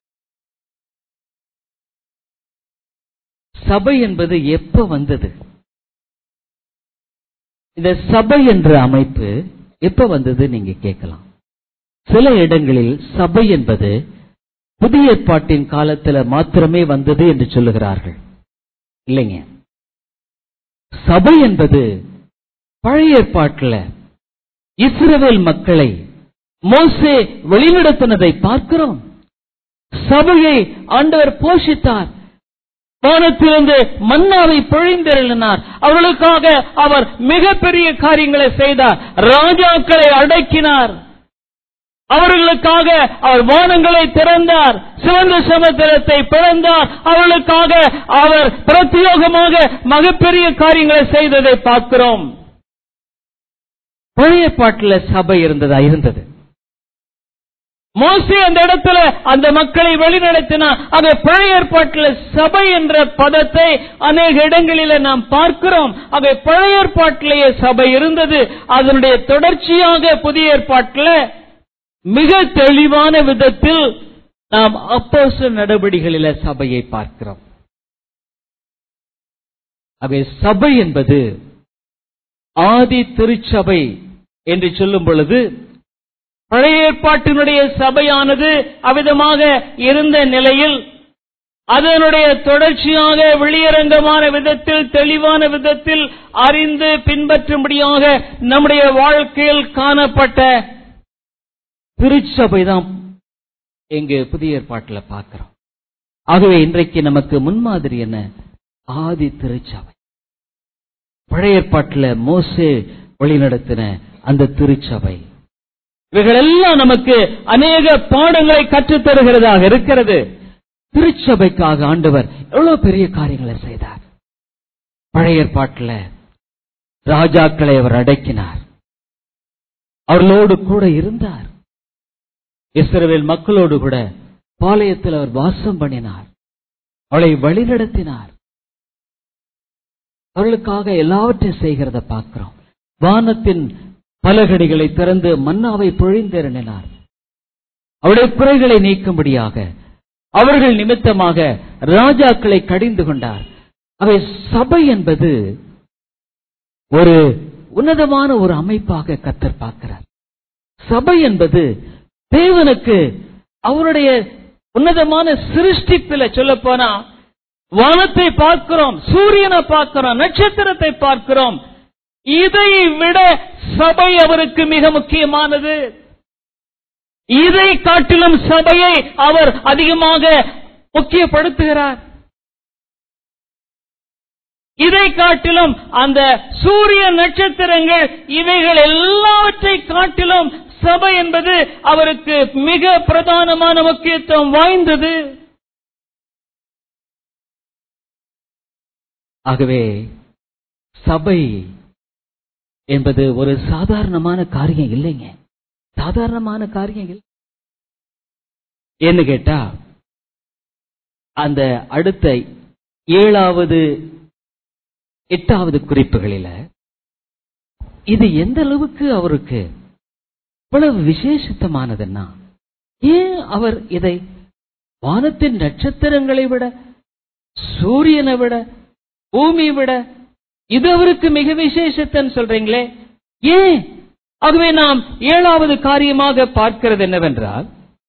சபை என்பது எப்ப வந்தது இந்த சபை என்ற அமைப்பு எப்ப வந்தது நீங்க கேட்கலாம் சில இடங்களில் சபை என்பது புதிய ஏற்பாட்டின் காலத்துல மாத்திரமே வந்தது என்று சொல்லுகிறார்கள் இல்லைங்க சபை என்பது பழைய ஏற்பாட்டில் இஸ்ரவேல் மக்களை மோசே வெளிநடத்தினதை பார்க்கிறோம் சபையை ஆண்டவர் போஷித்தார் வானத்திலிருந்து மன்னாவை பொழிந்தெழுதினார் அவர்களுக்காக அவர் மிகப்பெரிய காரியங்களை செய்தார் ராஜாக்களை அடக்கினார் அவர்களுக்காக அவர் வானங்களை திறந்தார் சிவந்த சமுத்திரத்தை பிறந்தார் அவர்களுக்காக அவர் பிரத்யோகமாக மிகப்பெரிய காரியங்களை செய்ததை பார்க்கிறோம் பழைய பாட்டில் சபை இருந்ததா இருந்தது மோசே அந்த இடத்துல அந்த மக்களை வழிநடத்தினார் ஆக பழைய ஏற்பாட்டில் சபை என்ற பதத்தை அநேக இடங்களில நாம் பார்க்கிறோம் ஆக பழைய ஏற்பாட்டிலேயே சபை இருந்தது அதனுடைய தொடர்ச்சியாக புதிய ஏற்பாட்டில் மிக தெளிவான விதத்தில் நாம் அப்போச நடவடிக்கைகளில சபையை பார்க்கிறோம் ஆகவே சபை என்பது ஆதி திருச்சபை என்று சொல்லும் பொழுது பழைய ஏற்பாட்டினுடைய சபையானது அவ்விதமாக இருந்த நிலையில் அதனுடைய தொடர்ச்சியாக வெளியரங்கமான விதத்தில் தெளிவான விதத்தில் அறிந்து பின்பற்றும்படியாக நம்முடைய வாழ்க்கையில் காணப்பட்ட திருச்சபை தான் எங்க புதிய ஏற்பாட்டில் பார்க்கிறோம் ஆகவே இன்றைக்கு நமக்கு முன்மாதிரி என்ன ஆதி திருச்சபை பழைய ஏற்பாட்டில் மோசே வழிநடத்தின அந்த திருச்சபை இவைகளெல்லாம் நமக்கு அநேக பாடங்களை கற்றுத் தருகிறதாக இருக்கிறது திருச்சபைக்காக ஆண்டவர் எவ்வளவு பெரிய காரியங்களை செய்தார் பழைய ஏற்பாட்டில் ராஜாக்களை அவர் அடக்கினார் அவர்களோடு கூட இருந்தார் இஸ்ரவேல் மக்களோடு கூட பாளையத்தில் அவர் வாசம் பண்ணினார் அவளை வழிநடத்தினார் அவர்களுக்காக எல்லாவற்றையும் செய்கிறத பார்க்கிறோம் வானத்தின் பலகடிகளை திறந்து மன்னாவை பொழிந்தெறினார் அவருடைய குறைகளை நீக்கும்படியாக அவர்கள் நிமித்தமாக ராஜாக்களை கடிந்து கொண்டார் அவை சபை என்பது ஒரு உன்னதமான ஒரு அமைப்பாக கத்தர் பார்க்கிறார் சபை என்பது தேவனுக்கு அவருடைய உன்னதமான சிருஷ்டிப்பில சொல்ல போனா வானத்தை பார்க்கிறோம் சூரியனை பார்க்கிறோம் நட்சத்திரத்தை பார்க்கிறோம் இதை விட சபை அவருக்கு மிக முக்கியமானது இதை காட்டிலும் சபையை அவர் அதிகமாக முக்கியப்படுத்துகிறார் இதை காட்டிலும் அந்த சூரிய நட்சத்திரங்கள் இவைகள் எல்லாவற்றை காட்டிலும் சபை என்பது அவருக்கு மிக பிரதானமான முக்கியத்துவம் வாய்ந்தது ஆகவே சபை என்பது ஒரு சாதாரணமான காரியம் இல்லைங்க சாதாரணமான காரியம் இல்லை என்ன கேட்டா அந்த அடுத்த ஏழாவது எட்டாவது குறிப்புகளில இது எந்த அளவுக்கு அவருக்கு இவ்வளவு விசேஷத்தமானதுன்னா ஏன் அவர் இதை வானத்தின் நட்சத்திரங்களை விட சூரியனை விட பூமி விட இது அவருக்கு மிக விசேஷத்தன்னு சொல்றீங்களே ஏன் ஆகவே நாம் ஏழாவது காரியமாக பார்க்கிறது என்னவென்றால்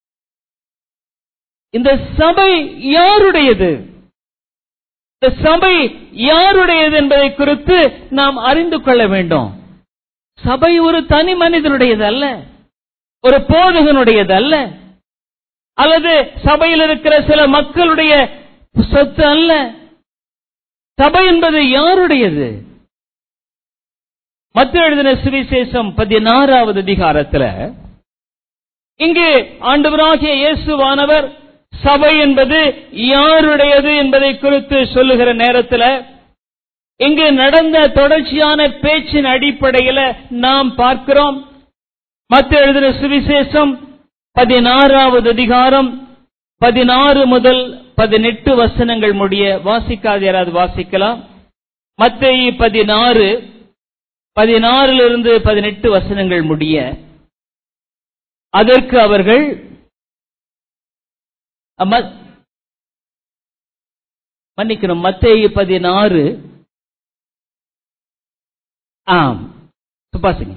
இந்த சபை யாருடையது இந்த சபை யாருடையது என்பதை குறித்து நாம் அறிந்து கொள்ள வேண்டும் சபை ஒரு தனி மனிதனுடையது அல்ல ஒரு போதகனுடையது அல்ல அல்லது சபையில் இருக்கிற சில மக்களுடைய சொத்து அல்ல சபை என்பது யாருடையது மத்திய எழுதின சுவிசேஷம் பதினாறாவது அதிகாரத்தில் இங்கு ஆண்டவராகிய இயேசுவானவர் சபை என்பது யாருடையது என்பதை குறித்து சொல்லுகிற நேரத்தில் இங்கு நடந்த தொடர்ச்சியான பேச்சின் அடிப்படையில் நாம் பார்க்கிறோம் மத்திய எழுதின சுவிசேஷம் பதினாறாவது அதிகாரம் பதினாறு முதல் பதினெட்டு வசனங்கள் முடிய வாசிக்காது யாராவது வாசிக்கலாம் மத்திய பதினாறு பதினாறிலிருந்து பதினெட்டு வசனங்கள் முடிய அதற்கு அவர்கள் அம்ம- மன்னிக்கணும் மத்தேயு பதினாறு ஆம் சுபாசிங்க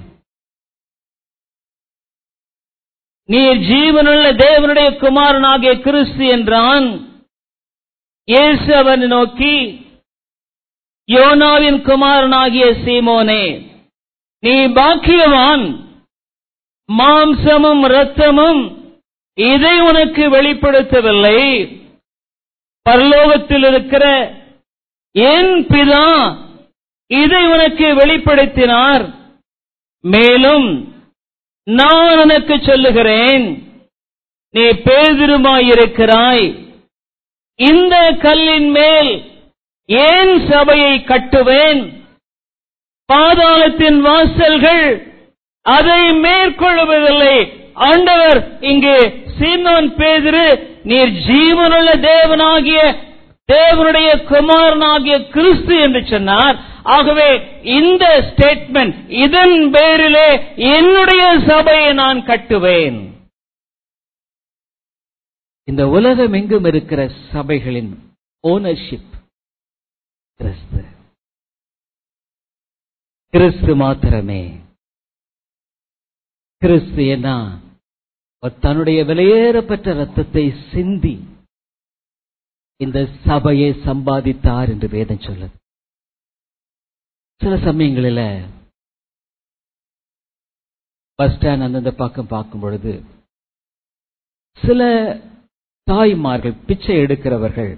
நீர் ஜீவனுள்ள தேவனுடைய குமாரனாகிய கிறிஸ்து என்றான் இயேசு அவனை நோக்கி யோனாவின் குமாரனாகிய சீமோனே நீ பாக்கியவான் மாம்சமும் இரத்தமும் இதை உனக்கு வெளிப்படுத்தவில்லை பரலோகத்தில் இருக்கிற என் பிதா இதை உனக்கு வெளிப்படுத்தினார் மேலும் நான் உனக்கு சொல்லுகிறேன் நீ பேதிருமாயிருக்கிறாய் இந்த கல்லின் மேல் ஏன் சபையை கட்டுவேன் பாதாளத்தின் வாசல்கள் அதை மேற்கொள்வதில்லை ஆண்டவர் இங்கு சீமோன் பேதிரு நீர் ஜீவனுள்ள தேவனாகிய தேவனுடைய குமாரனாகிய கிறிஸ்து என்று சொன்னார் ஆகவே இந்த ஸ்டேட்மெண்ட் இதன் பேரிலே என்னுடைய சபையை நான் கட்டுவேன் இந்த உலகம் எங்கும் இருக்கிற சபைகளின் ஓனர்ஷிப் கிறிஸ்து கிறிஸ்து மாத்திரமே கிறிஸ்து என்ன அவர் தன்னுடைய விலையேறப்பட்ட ரத்தத்தை சிந்தி இந்த சபையை சம்பாதித்தார் என்று வேதம் சொல்லுது சில சமயங்களில் பஸ் ஸ்டாண்ட் அந்தந்த பக்கம் பார்க்கும் பொழுது சில தாய்மார்கள் பிச்சை எடுக்கிறவர்கள்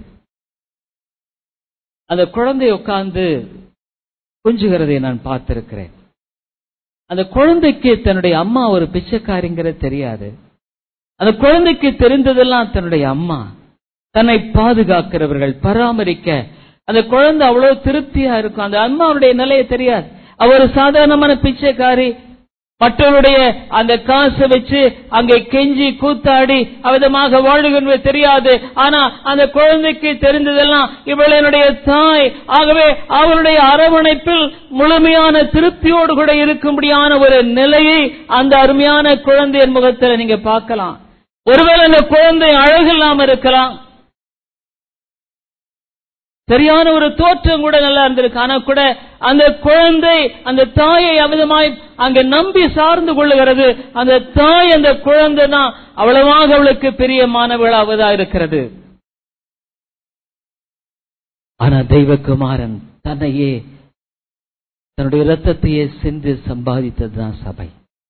அந்த குழந்தை உட்கார்ந்து குஞ்சுகிறதை நான் பார்த்திருக்கிறேன் அந்த குழந்தைக்கு தன்னுடைய அம்மா ஒரு பிச்சைக்காரிங்கிறது தெரியாது அந்த குழந்தைக்கு தெரிந்ததெல்லாம் தன்னுடைய அம்மா தன்னை பாதுகாக்கிறவர்கள் பராமரிக்க அந்த குழந்தை அவ்வளவு திருப்தியா இருக்கும் அந்த அம்மாவுடைய நிலையை தெரியாது அவ ஒரு சாதாரணமான பிச்சைக்காரி மற்றவருடைய அந்த காசை வச்சு அங்கே கெஞ்சி கூத்தாடி அவிதமாக வாழுகிறது தெரியாது ஆனா அந்த குழந்தைக்கு தெரிந்ததெல்லாம் இவள் என்னுடைய தாய் ஆகவே அவளுடைய அரவணைப்பில் முழுமையான திருப்தியோடு கூட இருக்கும்படியான ஒரு நிலையை அந்த அருமையான குழந்தையின் முகத்தில் நீங்க பார்க்கலாம் ஒருவேளை அந்த குழந்தை அழகில்லாம இருக்கலாம் சரியான ஒரு தோற்றம் கூட நல்லா இருந்திருக்கு ஆனா கூட அந்த குழந்தை அந்த தாயை அமிதமாய் அங்க நம்பி சார்ந்து கொள்ளுகிறது அந்த தாய் அந்த குழந்தை தான் அவ்வளவாக அவளுக்கு பிரியமானவளாவதா இருக்கிறது ஆனா தெய்வகுமாரன் தன்னையே தன்னுடைய ரத்தத்தையே சென்று சம்பாதித்ததுதான் சபை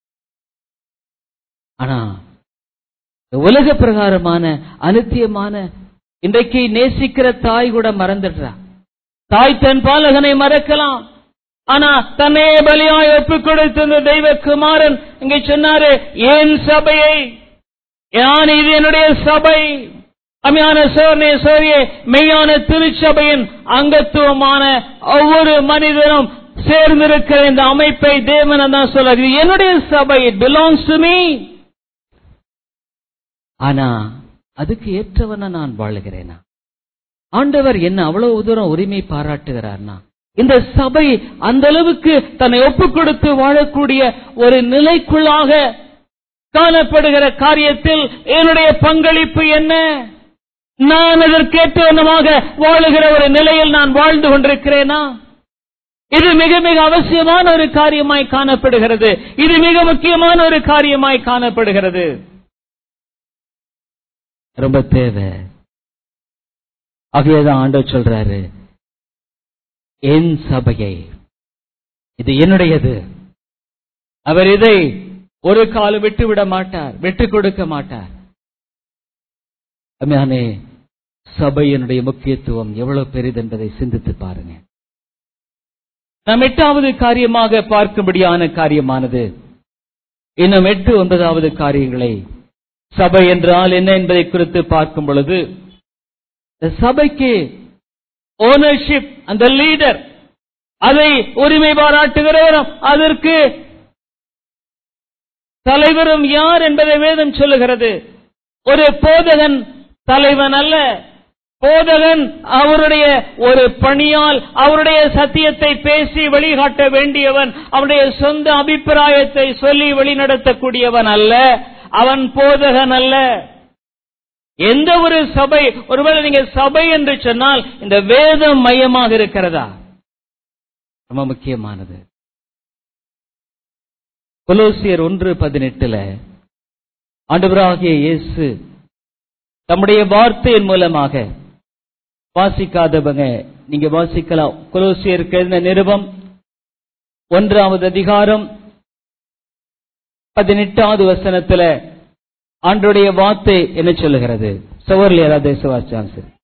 ஆனா உலக பிரகாரமான அனித்தியமான இன்றைக்கு நேசிக்கிற தாய் கூட மறந்துடுறா தாய் தன் பாலகனை மறக்கலாம் ஆனா தன்னையே பலியாய் ஒப்புக் கொடுத்த இந்த தெய்வ குமாரன் இங்கே சொன்னாரு ஏன் சபையை நான் இது என்னுடைய சபை அம்மையான சோர்னே சோரியே மெய்யான திருச்சபையின் அங்கத்துவமான ஒவ்வொரு மனிதனும் சேர்ந்திருக்கிற இந்த அமைப்பை தேவன் தான் சொல்ல என்னுடைய சபை இட் பிலாங்ஸ் டு மீ ஆனா அதுக்கு ஏற்றவன நான் வாழுகிறேனா ஆண்டவர் என்ன அவ்வளவு தூரம் உரிமை பாராட்டுகிறார்னா இந்த சபை அந்த அளவுக்கு தன்னை ஒப்புக் கொடுத்து வாழக்கூடிய ஒரு நிலைக்குள்ளாக காணப்படுகிற காரியத்தில் என்னுடைய பங்களிப்பு என்ன நான் அதற்கேற்றவனமாக வாழுகிற ஒரு நிலையில் நான் வாழ்ந்து கொண்டிருக்கிறேனா இது மிக மிக அவசியமான ஒரு காரியமாய் காணப்படுகிறது இது மிக முக்கியமான ஒரு காரியமாய் காணப்படுகிறது ரொம்ப தேவை ஆகையதான் ஆண்டவர் சொல்றாரு என் சபையை இது என்னுடையது அவர் இதை ஒரு காலம் விட்டு விட மாட்டார் விட்டு கொடுக்க மாட்டார் அம்மையானே சபையினுடைய முக்கியத்துவம் எவ்வளவு பெரிது என்பதை சிந்தித்து பாருங்க நாம் எட்டாவது காரியமாக பார்க்கும்படியான காரியமானது இன்னும் எட்டு ஒன்பதாவது காரியங்களை சபை என்றால் என்ன என்பதை குறித்து பார்க்கும் பொழுது இந்த சபைக்கு ஓனர்ஷிப் அந்த லீடர் அதை உரிமை பாராட்டுகிறவரும் அதற்கு தலைவரும் யார் என்பதை வேதம் சொல்லுகிறது ஒரு போதகன் தலைவன் அல்ல போதகன் அவருடைய ஒரு பணியால் அவருடைய சத்தியத்தை பேசி வழிகாட்ட வேண்டியவன் அவனுடைய சொந்த அபிப்பிராயத்தை சொல்லி வழிநடத்தக்கூடியவன் அல்ல அவன் போதகன் அல்ல எந்த ஒரு சபை ஒருவேளை நீங்க சபை என்று சொன்னால் இந்த வேதம் மையமாக இருக்கிறதா ரொம்ப முக்கியமானது கொலோசியர் ஒன்று பதினெட்டுல ஆண்டவராகிய இயேசு தம்முடைய வார்த்தையின் மூலமாக வாசிக்காதவங்க நீங்க வாசிக்கலாம் கொலோசியருக்கு எழுதின நிருபம் ஒன்றாவது அதிகாரம் பதினெட்டாவது வசனத்துல ஆண்டுடைய வார்த்தை என்ன சொல்லுகிறது சவர்ல யாராவது வாசிச்சாங்க சரி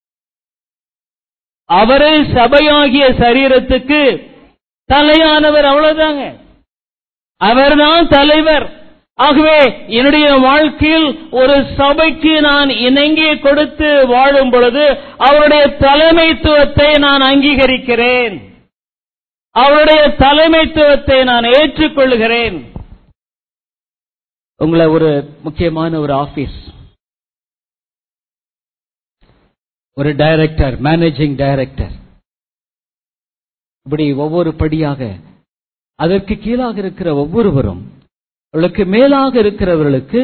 அவரை சபையாகிய சரீரத்துக்கு தலையானவர் அவ்வளவுதாங்க அவர்தான் தலைவர் ஆகவே என்னுடைய வாழ்க்கையில் ஒரு சபைக்கு நான் இணங்கி கொடுத்து வாழும் பொழுது அவருடைய தலைமைத்துவத்தை நான் அங்கீகரிக்கிறேன் அவருடைய தலைமைத்துவத்தை நான் ஏற்றுக்கொள்கிறேன் உங்களை ஒரு முக்கியமான ஒரு ஆபீஸ் ஒரு டைரக்டர் மேனேஜிங் டைரக்டர் இப்படி ஒவ்வொரு படியாக அதற்கு கீழாக இருக்கிற ஒவ்வொருவரும் அவளுக்கு மேலாக இருக்கிறவர்களுக்கு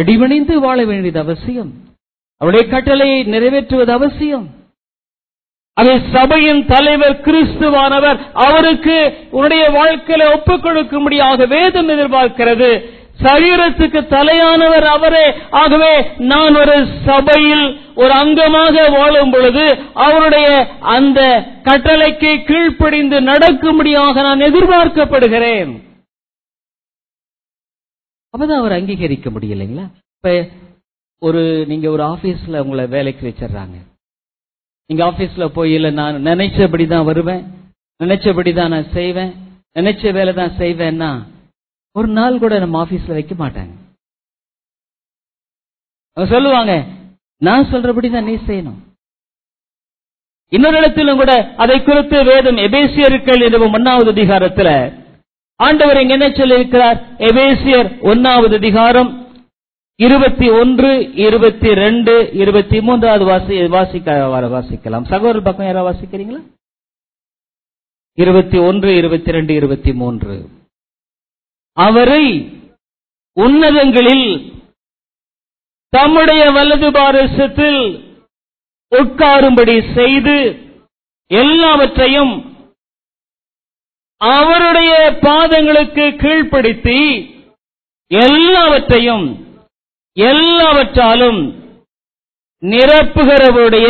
அடிமணிந்து வாழ வேண்டியது அவசியம் அவருடைய கட்டளையை நிறைவேற்றுவது அவசியம் அதை சபையின் தலைவர் கிறிஸ்துவானவர் அவருக்கு உன்னுடைய வாழ்க்கையில ஒப்புக் கொடுக்கும்படியாக வேதம் எதிர்பார்க்கிறது சரீரத்துக்கு தலையானவர் அவரே ஆகவே நான் ஒரு சபையில் ஒரு அங்கமாக வாழும் பொழுது அவருடைய அந்த கட்டளைக்கு கீழ்ப்படிந்து நடக்கும்படியாக நான் எதிர்பார்க்கப்படுகிறேன் அப்பதான் அவர் அங்கீகரிக்க முடியலைங்களா இப்ப ஒரு நீங்க ஒரு ஆபீஸ்ல உங்களை வேலைக்கு வச்சிடுறாங்க நீங்க ஆபீஸ்ல போய் இல்ல நான் நினைச்சபடி தான் வருவேன் நினைச்சபடி தான் நான் செய்வேன் நினைச்ச வேலை தான் செய்வேன்னா ஒரு நாள் கூட நம்ம ஆபீஸ்ல வைக்க மாட்டாங்க அவங்க சொல்லுவாங்க நான் சொல்றபடி தான் நீ செய்யணும் இன்னொரு இடத்திலும் கூட அதை குறித்து வேதம் எபேசியர்கள் என்ற ஒன்னாவது அதிகாரத்துல ஆண்டவர் இங்க என்ன சொல்லியிருக்கிறார் எபேசியர் ஒன்னாவது அதிகாரம் இருபத்தி ஒன்று இருபத்தி ரெண்டு இருபத்தி மூன்றாவது வாசி வாசிக்க வாசிக்கலாம் சகோதரர் பக்கம் யாராவது வாசிக்கிறீங்களா இருபத்தி ஒன்று இருபத்தி ரெண்டு இருபத்தி மூன்று அவரை உன்னதங்களில் தம்முடைய வலது பாரசத்தில் உட்காரும்படி செய்து எல்லாவற்றையும் அவருடைய பாதங்களுக்கு கீழ்ப்படுத்தி எல்லாவற்றையும் எல்லாவற்றாலும் நிரப்புகிறவருடைய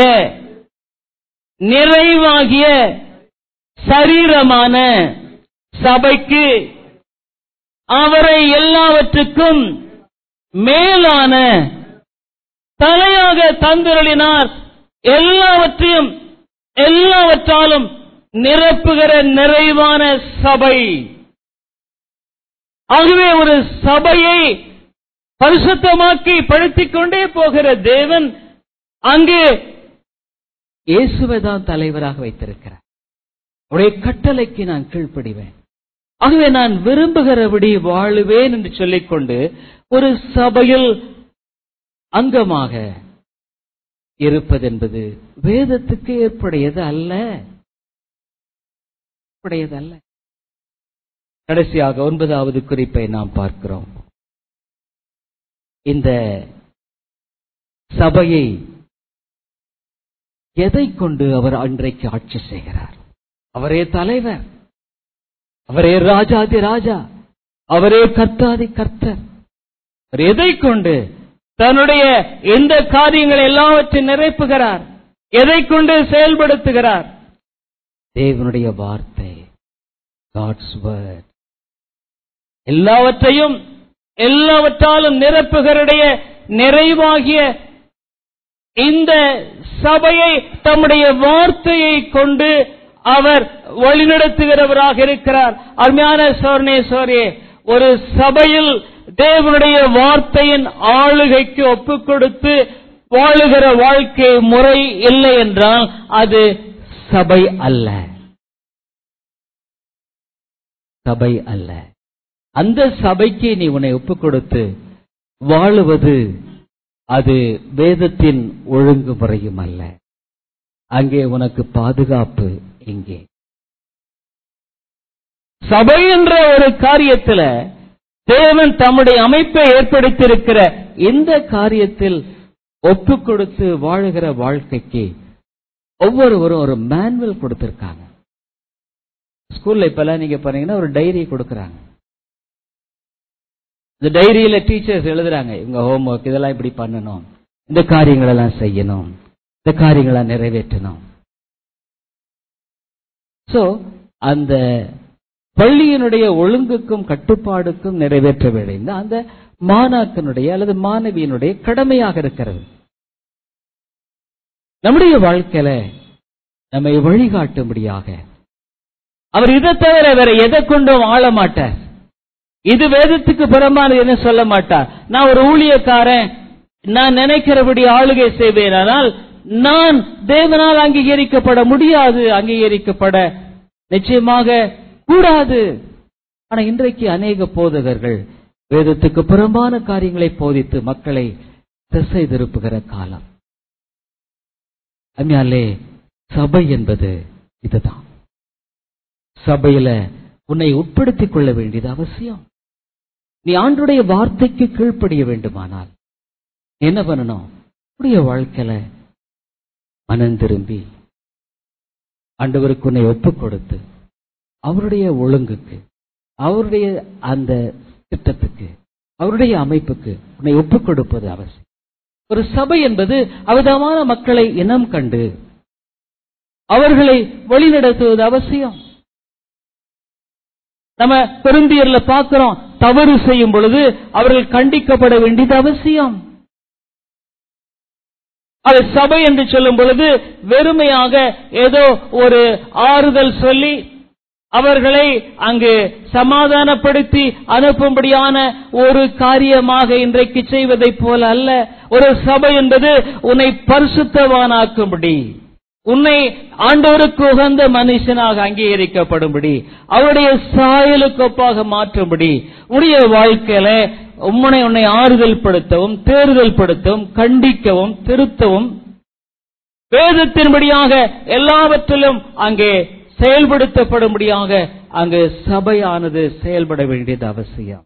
நிறைவாகிய சரீரமான சபைக்கு அவரை எல்லாவற்றுக்கும் மேலான தலையாக தந்திரளினார் எல்லாவற்றையும் எல்லாவற்றாலும் நிரப்புகிற நிறைவான சபை ஆகவே ஒரு சபையை பரிசுத்தமாக்கி படுத்திக் கொண்டே போகிற தேவன் அங்கு இயேசுவை தான் தலைவராக வைத்திருக்கிறார் உடைய கட்டளைக்கு நான் கீழ்ப்படிவேன் ஆகவே நான் விரும்புகிறபடி வாழுவேன் என்று சொல்லிக்கொண்டு ஒரு சபையில் அங்கமாக இருப்பது என்பது வேதத்துக்கு ஏற்புடையது அல்ல ஏற்புடையது அல்ல கடைசியாக ஒன்பதாவது குறிப்பை நாம் பார்க்கிறோம் இந்த சபையை எதை கொண்டு அவர் அன்றைக்கு ஆட்சி செய்கிறார் அவரே தலைவர் அவரே ராஜாதி ராஜா அவரே கர்த்தாதி கர்த்தர் அவர் எதை கொண்டு தன்னுடைய எந்த காரியங்களை எல்லாவற்றையும் நிறைப்புகிறார் எதை கொண்டு செயல்படுத்துகிறார் தேவனுடைய வார்த்தை காட்ஸ் வேர்ட் எல்லாவற்றையும் எல்லாவற்றாலும் நிரப்புகளுடைய நிறைவாகிய இந்த சபையை தம்முடைய வார்த்தையை கொண்டு அவர் வழிநடத்துகிறவராக இருக்கிறார் அருமையான சோர்ணே சோரே ஒரு சபையில் தேவனுடைய வார்த்தையின் ஆளுகைக்கு ஒப்புக் கொடுத்து வாழுகிற வாழ்க்கை முறை இல்லை என்றால் அது சபை அல்ல சபை அல்ல அந்த சபைக்கு நீ உன்னை ஒப்புக் கொடுத்து வாழுவது அது வேதத்தின் ஒழுங்குமுறையும் அல்ல அங்கே உனக்கு பாதுகாப்பு எங்கே சபை என்ற ஒரு காரியத்துல தேவன் தம்முடைய அமைப்பை ஏற்படுத்தியிருக்கிற இந்த காரியத்தில் ஒப்புக் கொடுத்து வாழுகிற வாழ்க்கைக்கு ஒவ்வொருவரும் ஒரு மேனுவல் கொடுத்திருக்காங்க ஸ்கூல்ல இப்பெல்லாம் நீங்க பாத்தீங்கன்னா ஒரு டைரி கொடுக்கறாங்க இந்த டைரியில டீச்சர்ஸ் எழுதுறாங்க இவங்க ஹோம்ஒர்க் இதெல்லாம் இப்படி பண்ணணும் இந்த காரியங்கள் எல்லாம் செய்யணும் இந்த காரியங்களை நிறைவேற்றணும் சோ அந்த பள்ளியினுடைய ஒழுங்குக்கும் கட்டுப்பாடுக்கும் நிறைவேற்ற வேண்டிய அந்த மாணாக்கனுடைய அல்லது மாணவியினுடைய கடமையாக இருக்கிறது நம்முடைய வாழ்க்கையில நம்மை வழிகாட்டும்படியாக அவர் இதை தவிர வேற எதை கொண்டும் ஆள மாட்டார் இது வேதத்துக்கு புறம்பானது என்ன சொல்ல மாட்டார் நான் ஒரு ஊழியக்காரன் நான் நினைக்கிறபடி ஆளுகை செய்வேன் ஆனால் நான் தேவனால் அங்கீகரிக்கப்பட முடியாது அங்கீகரிக்கப்பட நிச்சயமாக கூடாது ஆனா இன்றைக்கு அநேக போதகர்கள் வேதத்துக்கு புறம்பான காரியங்களை போதித்து மக்களை திசை திருப்புகிற காலம் அம்மையாலே சபை என்பது இதுதான் சபையில உன்னை உட்படுத்திக் கொள்ள வேண்டியது அவசியம் நீ ஆண்டுடைய வார்த்தைக்கு கீழ்ப்படிய வேண்டுமானால் என்ன பண்ணணும் உடைய வாழ்க்கையில மனம் திரும்பி ஆண்டவருக்கு உன்னை ஒப்புக் கொடுத்து அவருடைய ஒழுங்குக்கு அவருடைய அந்த திட்டத்துக்கு அவருடைய அமைப்புக்கு உன்னை ஒப்புக் கொடுப்பது அவசியம் ஒரு சபை என்பது அவிதமான மக்களை இனம் கண்டு அவர்களை வழிநடத்துவது அவசியம் நம்ம பெருந்தியர்ல பார்க்கிறோம் தவறு செய்யும் பொழுது அவர்கள் கண்டிக்கப்பட வேண்டியது அவசியம் அது சபை என்று சொல்லும் பொழுது வெறுமையாக ஏதோ ஒரு ஆறுதல் சொல்லி அவர்களை அங்கு சமாதானப்படுத்தி அனுப்பும்படியான ஒரு காரியமாக இன்றைக்கு செய்வதைப் போல அல்ல ஒரு சபை என்பது உன்னை பரிசுத்தவானாக்கும்படி உன்னை ஆண்டவருக்கு உகந்த மனுஷனாக அங்கீகரிக்கப்படும்படி அவருடைய சாயலுக்கு ஒப்பாக மாற்றும்படி உடைய வாழ்க்கையில உம்மனை உன்னை ஆறுதல் படுத்தவும் தேறுதல் படுத்தவும் கண்டிக்கவும் திருத்தவும் வேதத்தின்படியாக எல்லாவற்றிலும் அங்கே செயல்படுத்தப்படும்படியாக அங்கு சபையானது செயல்பட வேண்டியது அவசியம்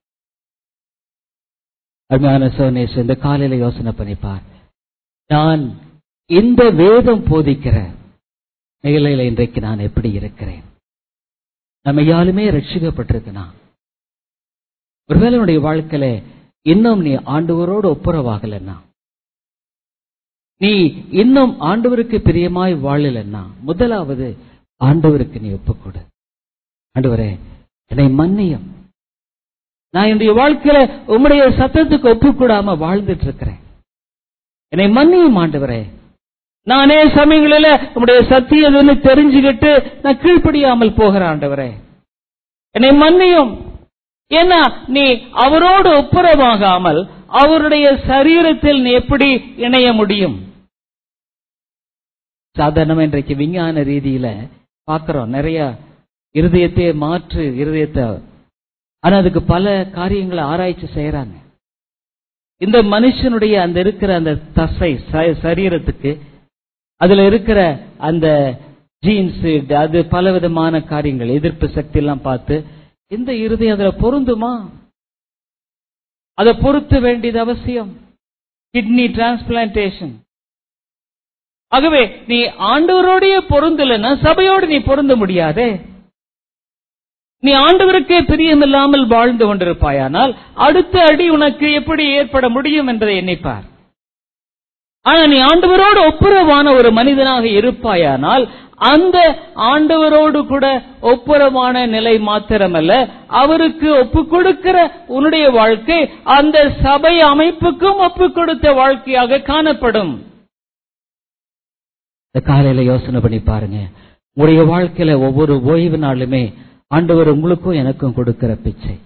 அருமையான சோனேஷ் இந்த காலையில யோசனை பண்ணிப்பார் நான் இந்த வேதம் போதிக்கிற நிலையில இன்றைக்கு நான் எப்படி இருக்கிறேன் நம்ம யாருமே ரட்சிக்கப்பட்டிருக்கனா ஒருவேளை உன்னுடைய வாழ்க்கையில இன்னும் நீ ஆண்டவரோடு ஒப்புரவாகலன்னா நீ இன்னும் ஆண்டவருக்கு பிரியமாய் வாழலன்னா முதலாவது ஆண்டவருக்கு நீ ஒப்புக்கொடு ஆண்டவரே என்னை மன்னியும் நான் என்னுடைய வாழ்க்கையில உம்முடைய சத்தத்துக்கு ஒப்புக்கூடாம வாழ்ந்துட்டு இருக்கிறேன் என்னை மன்னியும் ஆண்டவரே நானே சமயங்களில உம்முடைய சத்தியதுன்னு தெரிஞ்சுக்கிட்டு நான் கீழ்ப்படியாமல் போகிறேன் ஆண்டவரே என்னை மன்னியும் ஏன்னா நீ அவரோடு ஒப்புரவாகாமல் அவருடைய சரீரத்தில் நீ எப்படி இணைய முடியும் சாதாரணமா இன்றைக்கு விஞ்ஞான ரீதியில பார்க்கிறோம் நிறைய இருதயத்தையே மாற்று இருதயத்தை ஆனா அதுக்கு பல காரியங்களை ஆராய்ச்சி செய்யறாங்க இந்த மனுஷனுடைய அந்த இருக்கிற அந்த தசை ச- சரீரத்துக்கு அதுல இருக்கிற அந்த ஜீன்ஸ் அது பல விதமான காரியங்கள் எதிர்ப்பு சக்தி எல்லாம் பார்த்து இந்த இருதயம் அதுல பொருந்துமா அதை பொருத்த வேண்டியது அவசியம் கிட்னி டிரான்ஸ்பிளான்டேஷன் ஆகவே நீ ஆண்டவரோடைய பொருந்தலைன்னா சபையோடு நீ பொருந்த முடியாதே நீ ஆண்டவருக்கே பிரியமில்லாமல் வாழ்ந்து கொண்டிருப்பாயானால் அடுத்த அடி உனக்கு எப்படி ஏற்பட முடியும் என்பதை எண்ணிப்பார் ஆனா நீ ஆண்டவரோடு ஒப்புரவான ஒரு மனிதனாக இருப்பாயானால் அந்த ஆண்டவரோடு கூட ஒப்புரவான நிலை மாத்திரமல்ல அவருக்கு ஒப்பு கொடுக்கிற உன்னுடைய வாழ்க்கை அந்த சபை அமைப்புக்கும் ஒப்பு கொடுத்த வாழ்க்கையாக காணப்படும் இந்த காலையில யோசனை பண்ணி பாருங்க உங்களுடைய வாழ்க்கையில ஒவ்வொரு ஓய்வு நாளுமே ஆண்டவர் உங்களுக்கும் எனக்கும் கொடுக்கிற பிச்சை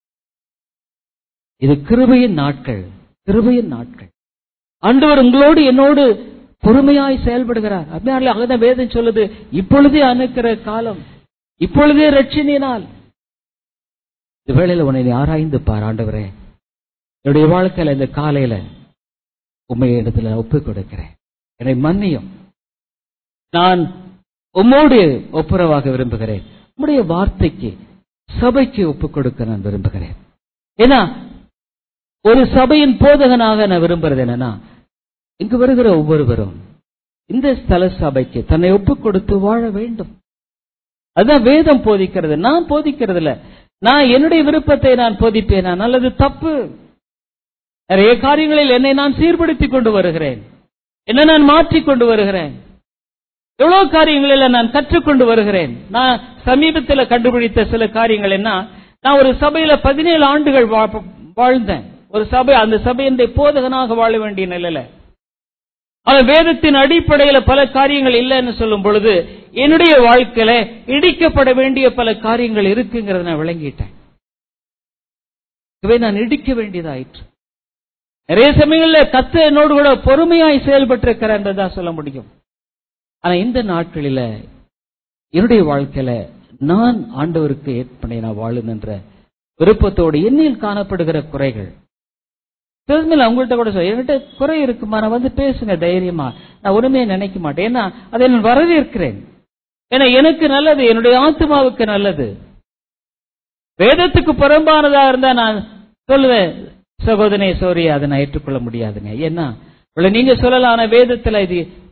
இது கிருபையின் நாட்கள் கிருபையின் நாட்கள் ஆண்டவர் உங்களோடு என்னோடு பொறுமையாய் செயல்படுகிறார் அதனால அங்கதான் வேதம் சொல்லுது இப்பொழுதே அணுக்கிற காலம் இப்பொழுதே ரட்சினினால் இந்த வேளையில உன்னை நீ ஆராய்ந்து பார் ஆண்டவரே என்னுடைய வாழ்க்கையில இந்த காலையில உண்மை இடத்துல ஒப்புக் கொடுக்கிறேன் என்னை மன்னியும் நான் உம்மோடு ஒப்புரவாக விரும்புகிறேன் உம்முடைய வார்த்தைக்கு சபைக்கு ஒப்புக் கொடுக்க நான் விரும்புகிறேன் ஏன்னா ஒரு சபையின் போதகனாக நான் விரும்புறது என்னன்னா இங்கு வருகிற ஒவ்வொருவரும் இந்த ஸ்தல சபைக்கு தன்னை ஒப்புக் கொடுத்து வாழ வேண்டும் அதுதான் வேதம் போதிக்கிறது நான் போதிக்கிறது இல்ல நான் என்னுடைய விருப்பத்தை நான் போதிப்பேனா நல்லது தப்பு நிறைய காரியங்களில் என்னை நான் சீர்படுத்திக் கொண்டு வருகிறேன் என்ன நான் மாற்றிக் கொண்டு வருகிறேன் எவ்வளவு காரியங்களில் நான் கற்றுக்கொண்டு வருகிறேன் நான் சமீபத்தில் கண்டுபிடித்த சில காரியங்கள் என்ன நான் ஒரு சபையில பதினேழு ஆண்டுகள் வா- வாழ்ந்தேன் ஒரு சபை அந்த சபையினுடைய போதகனாக வாழ வேண்டிய நிலையில அவன் வேதத்தின் அடிப்படையில பல காரியங்கள் இல்லைன்னு சொல்லும் பொழுது என்னுடைய வாழ்க்கையில இடிக்கப்பட வேண்டிய பல காரியங்கள் இருக்குங்கிறத நான் விளங்கிட்டேன் இவை நான் இடிக்க வேண்டியதாயிற்று நிறைய சமயங்கள்ல கத்த என்னோடு கூட பொறுமையாய் செயல்பட்டிருக்கிறேன் என்றுதான் சொல்ல முடியும் ஆனா இந்த நாட்களில என்னுடைய வாழ்க்கையில நான் ஆண்டவருக்கு ஏற்பனை நான் வாழுகின்ற விருப்பத்தோடு என்னில் காணப்படுகிற குறைகள் தெரிஞ்சில அவங்கள்ட்ட கூட சொல்ல என்கிட்ட குறை இருக்குமா நான் வந்து பேசுங்க தைரியமா நான் ஒண்ணுமே நினைக்க மாட்டேன் ஏன்னா அதை நான் வரவேற்கிறேன் ஏன்னா எனக்கு நல்லது என்னுடைய ஆத்மாவுக்கு நல்லது வேதத்துக்கு புறம்பானதா இருந்தா நான் சொல்லுவேன் சகோதரனே சோரி அதை நான் ஏற்றுக்கொள்ள முடியாதுங்க ஏன்னா இவ்வளவு நீங்க சொல்லலாம் ஆனா வேதத்துல இது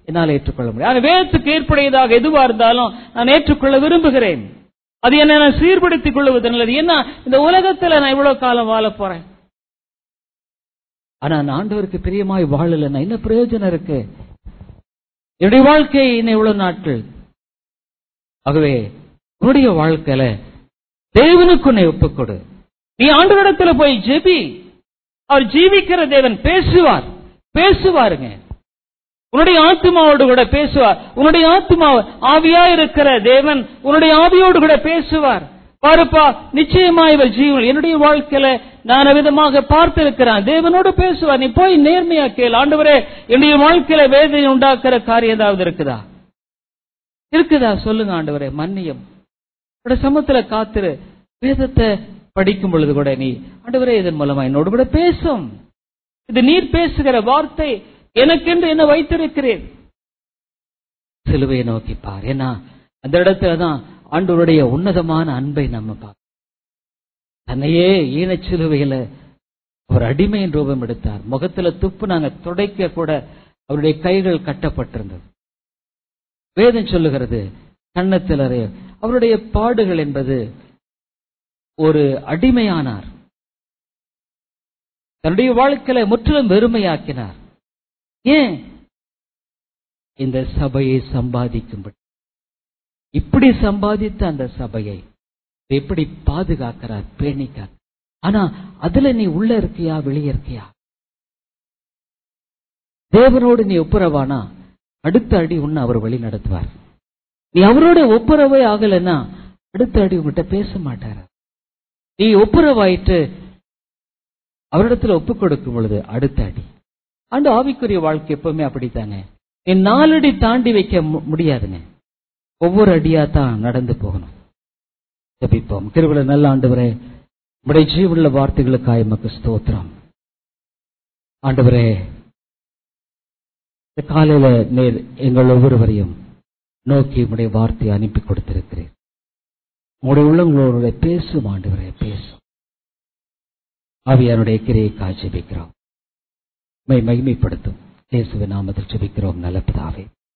என்னால் ஏற்றுக்கொள்ள முடியும் ஆனா வேதத்துக்கு ஏற்புடையதாக எதுவா இருந்தாலும் நான் ஏற்றுக்கொள்ள விரும்புகிறேன் அது என்ன நான் சீர்படுத்திக் கொள்வது நல்லது என்ன இந்த உலகத்துல நான் இவ்வளவு காலம் வாழ போறேன் ஆனா நான் ஆண்டவருக்கு பிரியமாய் வாழலன்னா என்ன பிரயோஜனம் இருக்கு என்னுடைய வாழ்க்கை இன்னும் எவ்வளவு நாட்கள் ஆகவே உன்னுடைய வாழ்க்கையில தேவனுக்கு உன்னை ஒப்புக்கொடு நீ ஆண்டவரிடத்துல போய் ஜெபி அவர் ஜீவிக்கிற தேவன் பேசுவார் பேசுவாருங்க உன்னுடைய ஆத்மாவோடு கூட பேசுவார் உன்னுடைய ஆத்மா ஆவியா இருக்கிற தேவன் உன்னுடைய ஆவியோடு கூட பேசுவார் பாருப்பா நிச்சயமா இவர் ஜீவன் என்னுடைய வாழ்க்கையில நான் விதமாக பார்த்திருக்கிறேன் தேவனோடு பேசுவார் நீ போய் நேர்மையா கேள் ஆண்டவரே என்னுடைய வாழ்க்கையில வேதனை உண்டாக்குற காரியம் ஏதாவது இருக்குதா இருக்குதா சொல்லுங்க ஆண்டவரே மன்னியம் உடைய சமத்துல காத்திரு வேதத்தை படிக்கும் பொழுது கூட நீ ஆண்டவரே இதன் மூலமா என்னோடு கூட பேசும் இது நீர் பேசுகிற வார்த்தை எனக்கென்று என்ன வைத்திருக்கிறேன் சிலுவையை நோக்கி பார் ஏன்னா அந்த இடத்துலதான் ஆண்டவருடைய உன்னதமான அன்பை நம்ம பார்க்க தன்னையே ஈனச் சிலுவையில ஒரு அடிமையின் ரூபம் எடுத்தார் முகத்துல துப்பு நாங்க துடைக்க கூட அவருடைய கைகள் கட்டப்பட்டிருந்தது வேதம் சொல்லுகிறது கண்ணத்திலரே அவருடைய பாடுகள் என்பது ஒரு அடிமையானார் தன்னுடைய வாழ்க்கையில முற்றிலும் வெறுமையாக்கினார் ஏன் இந்த சபையை சம்பாதிக்கும்படி இப்படி சம்பாதித்த அந்த சபையை எப்படி பாதுகாக்கிறார் பேணிக்கார் ஆனா அதுல நீ உள்ள இருக்கியா வெளியே இருக்கியா தேவனோடு நீ ஒப்புரவானா அடுத்த அடி உன்னை அவர் வழி நடத்துவார் நீ அவரோட ஒப்புரவே ஆகலைன்னா அடுத்த அடி உங்ககிட்ட பேச மாட்டார் நீ ஒப்புரவாயிட்டு அவரிடத்துல ஒப்பு கொடுக்கும் பொழுது அடுத்த அடி ஆண்டு ஆவிக்குரிய வாழ்க்கை எப்பவுமே அப்படித்தாங்க நீ நாலடி தாண்டி வைக்க மு- முடியாதுங்க ஒவ்வொரு அடியா தான் நடந்து போகணும் ஜெபிப்போம் கிருவில நல்ல ஆண்டவரே உடைய ஜீவுள்ள வார்த்தைகளுக்காய் எமக்கு ஸ்தோத்திரம் ஆண்டவரே இந்த காலையில நேர் எங்கள் ஒவ்வொருவரையும் நோக்கி உடைய வார்த்தையை அனுப்பி கொடுத்திருக்கிறேன் உங்களுடைய உள்ளங்களோட பேசும் ஆண்டவரே பேசும் ஆவியானுடைய கிரையை காய்ச்சி வைக்கிறோம் மை மகிமைப்படுத்தும் இயேசுவின் நாமத்தில் ஜெபிக்கிறோம் நல்ல பிதாவே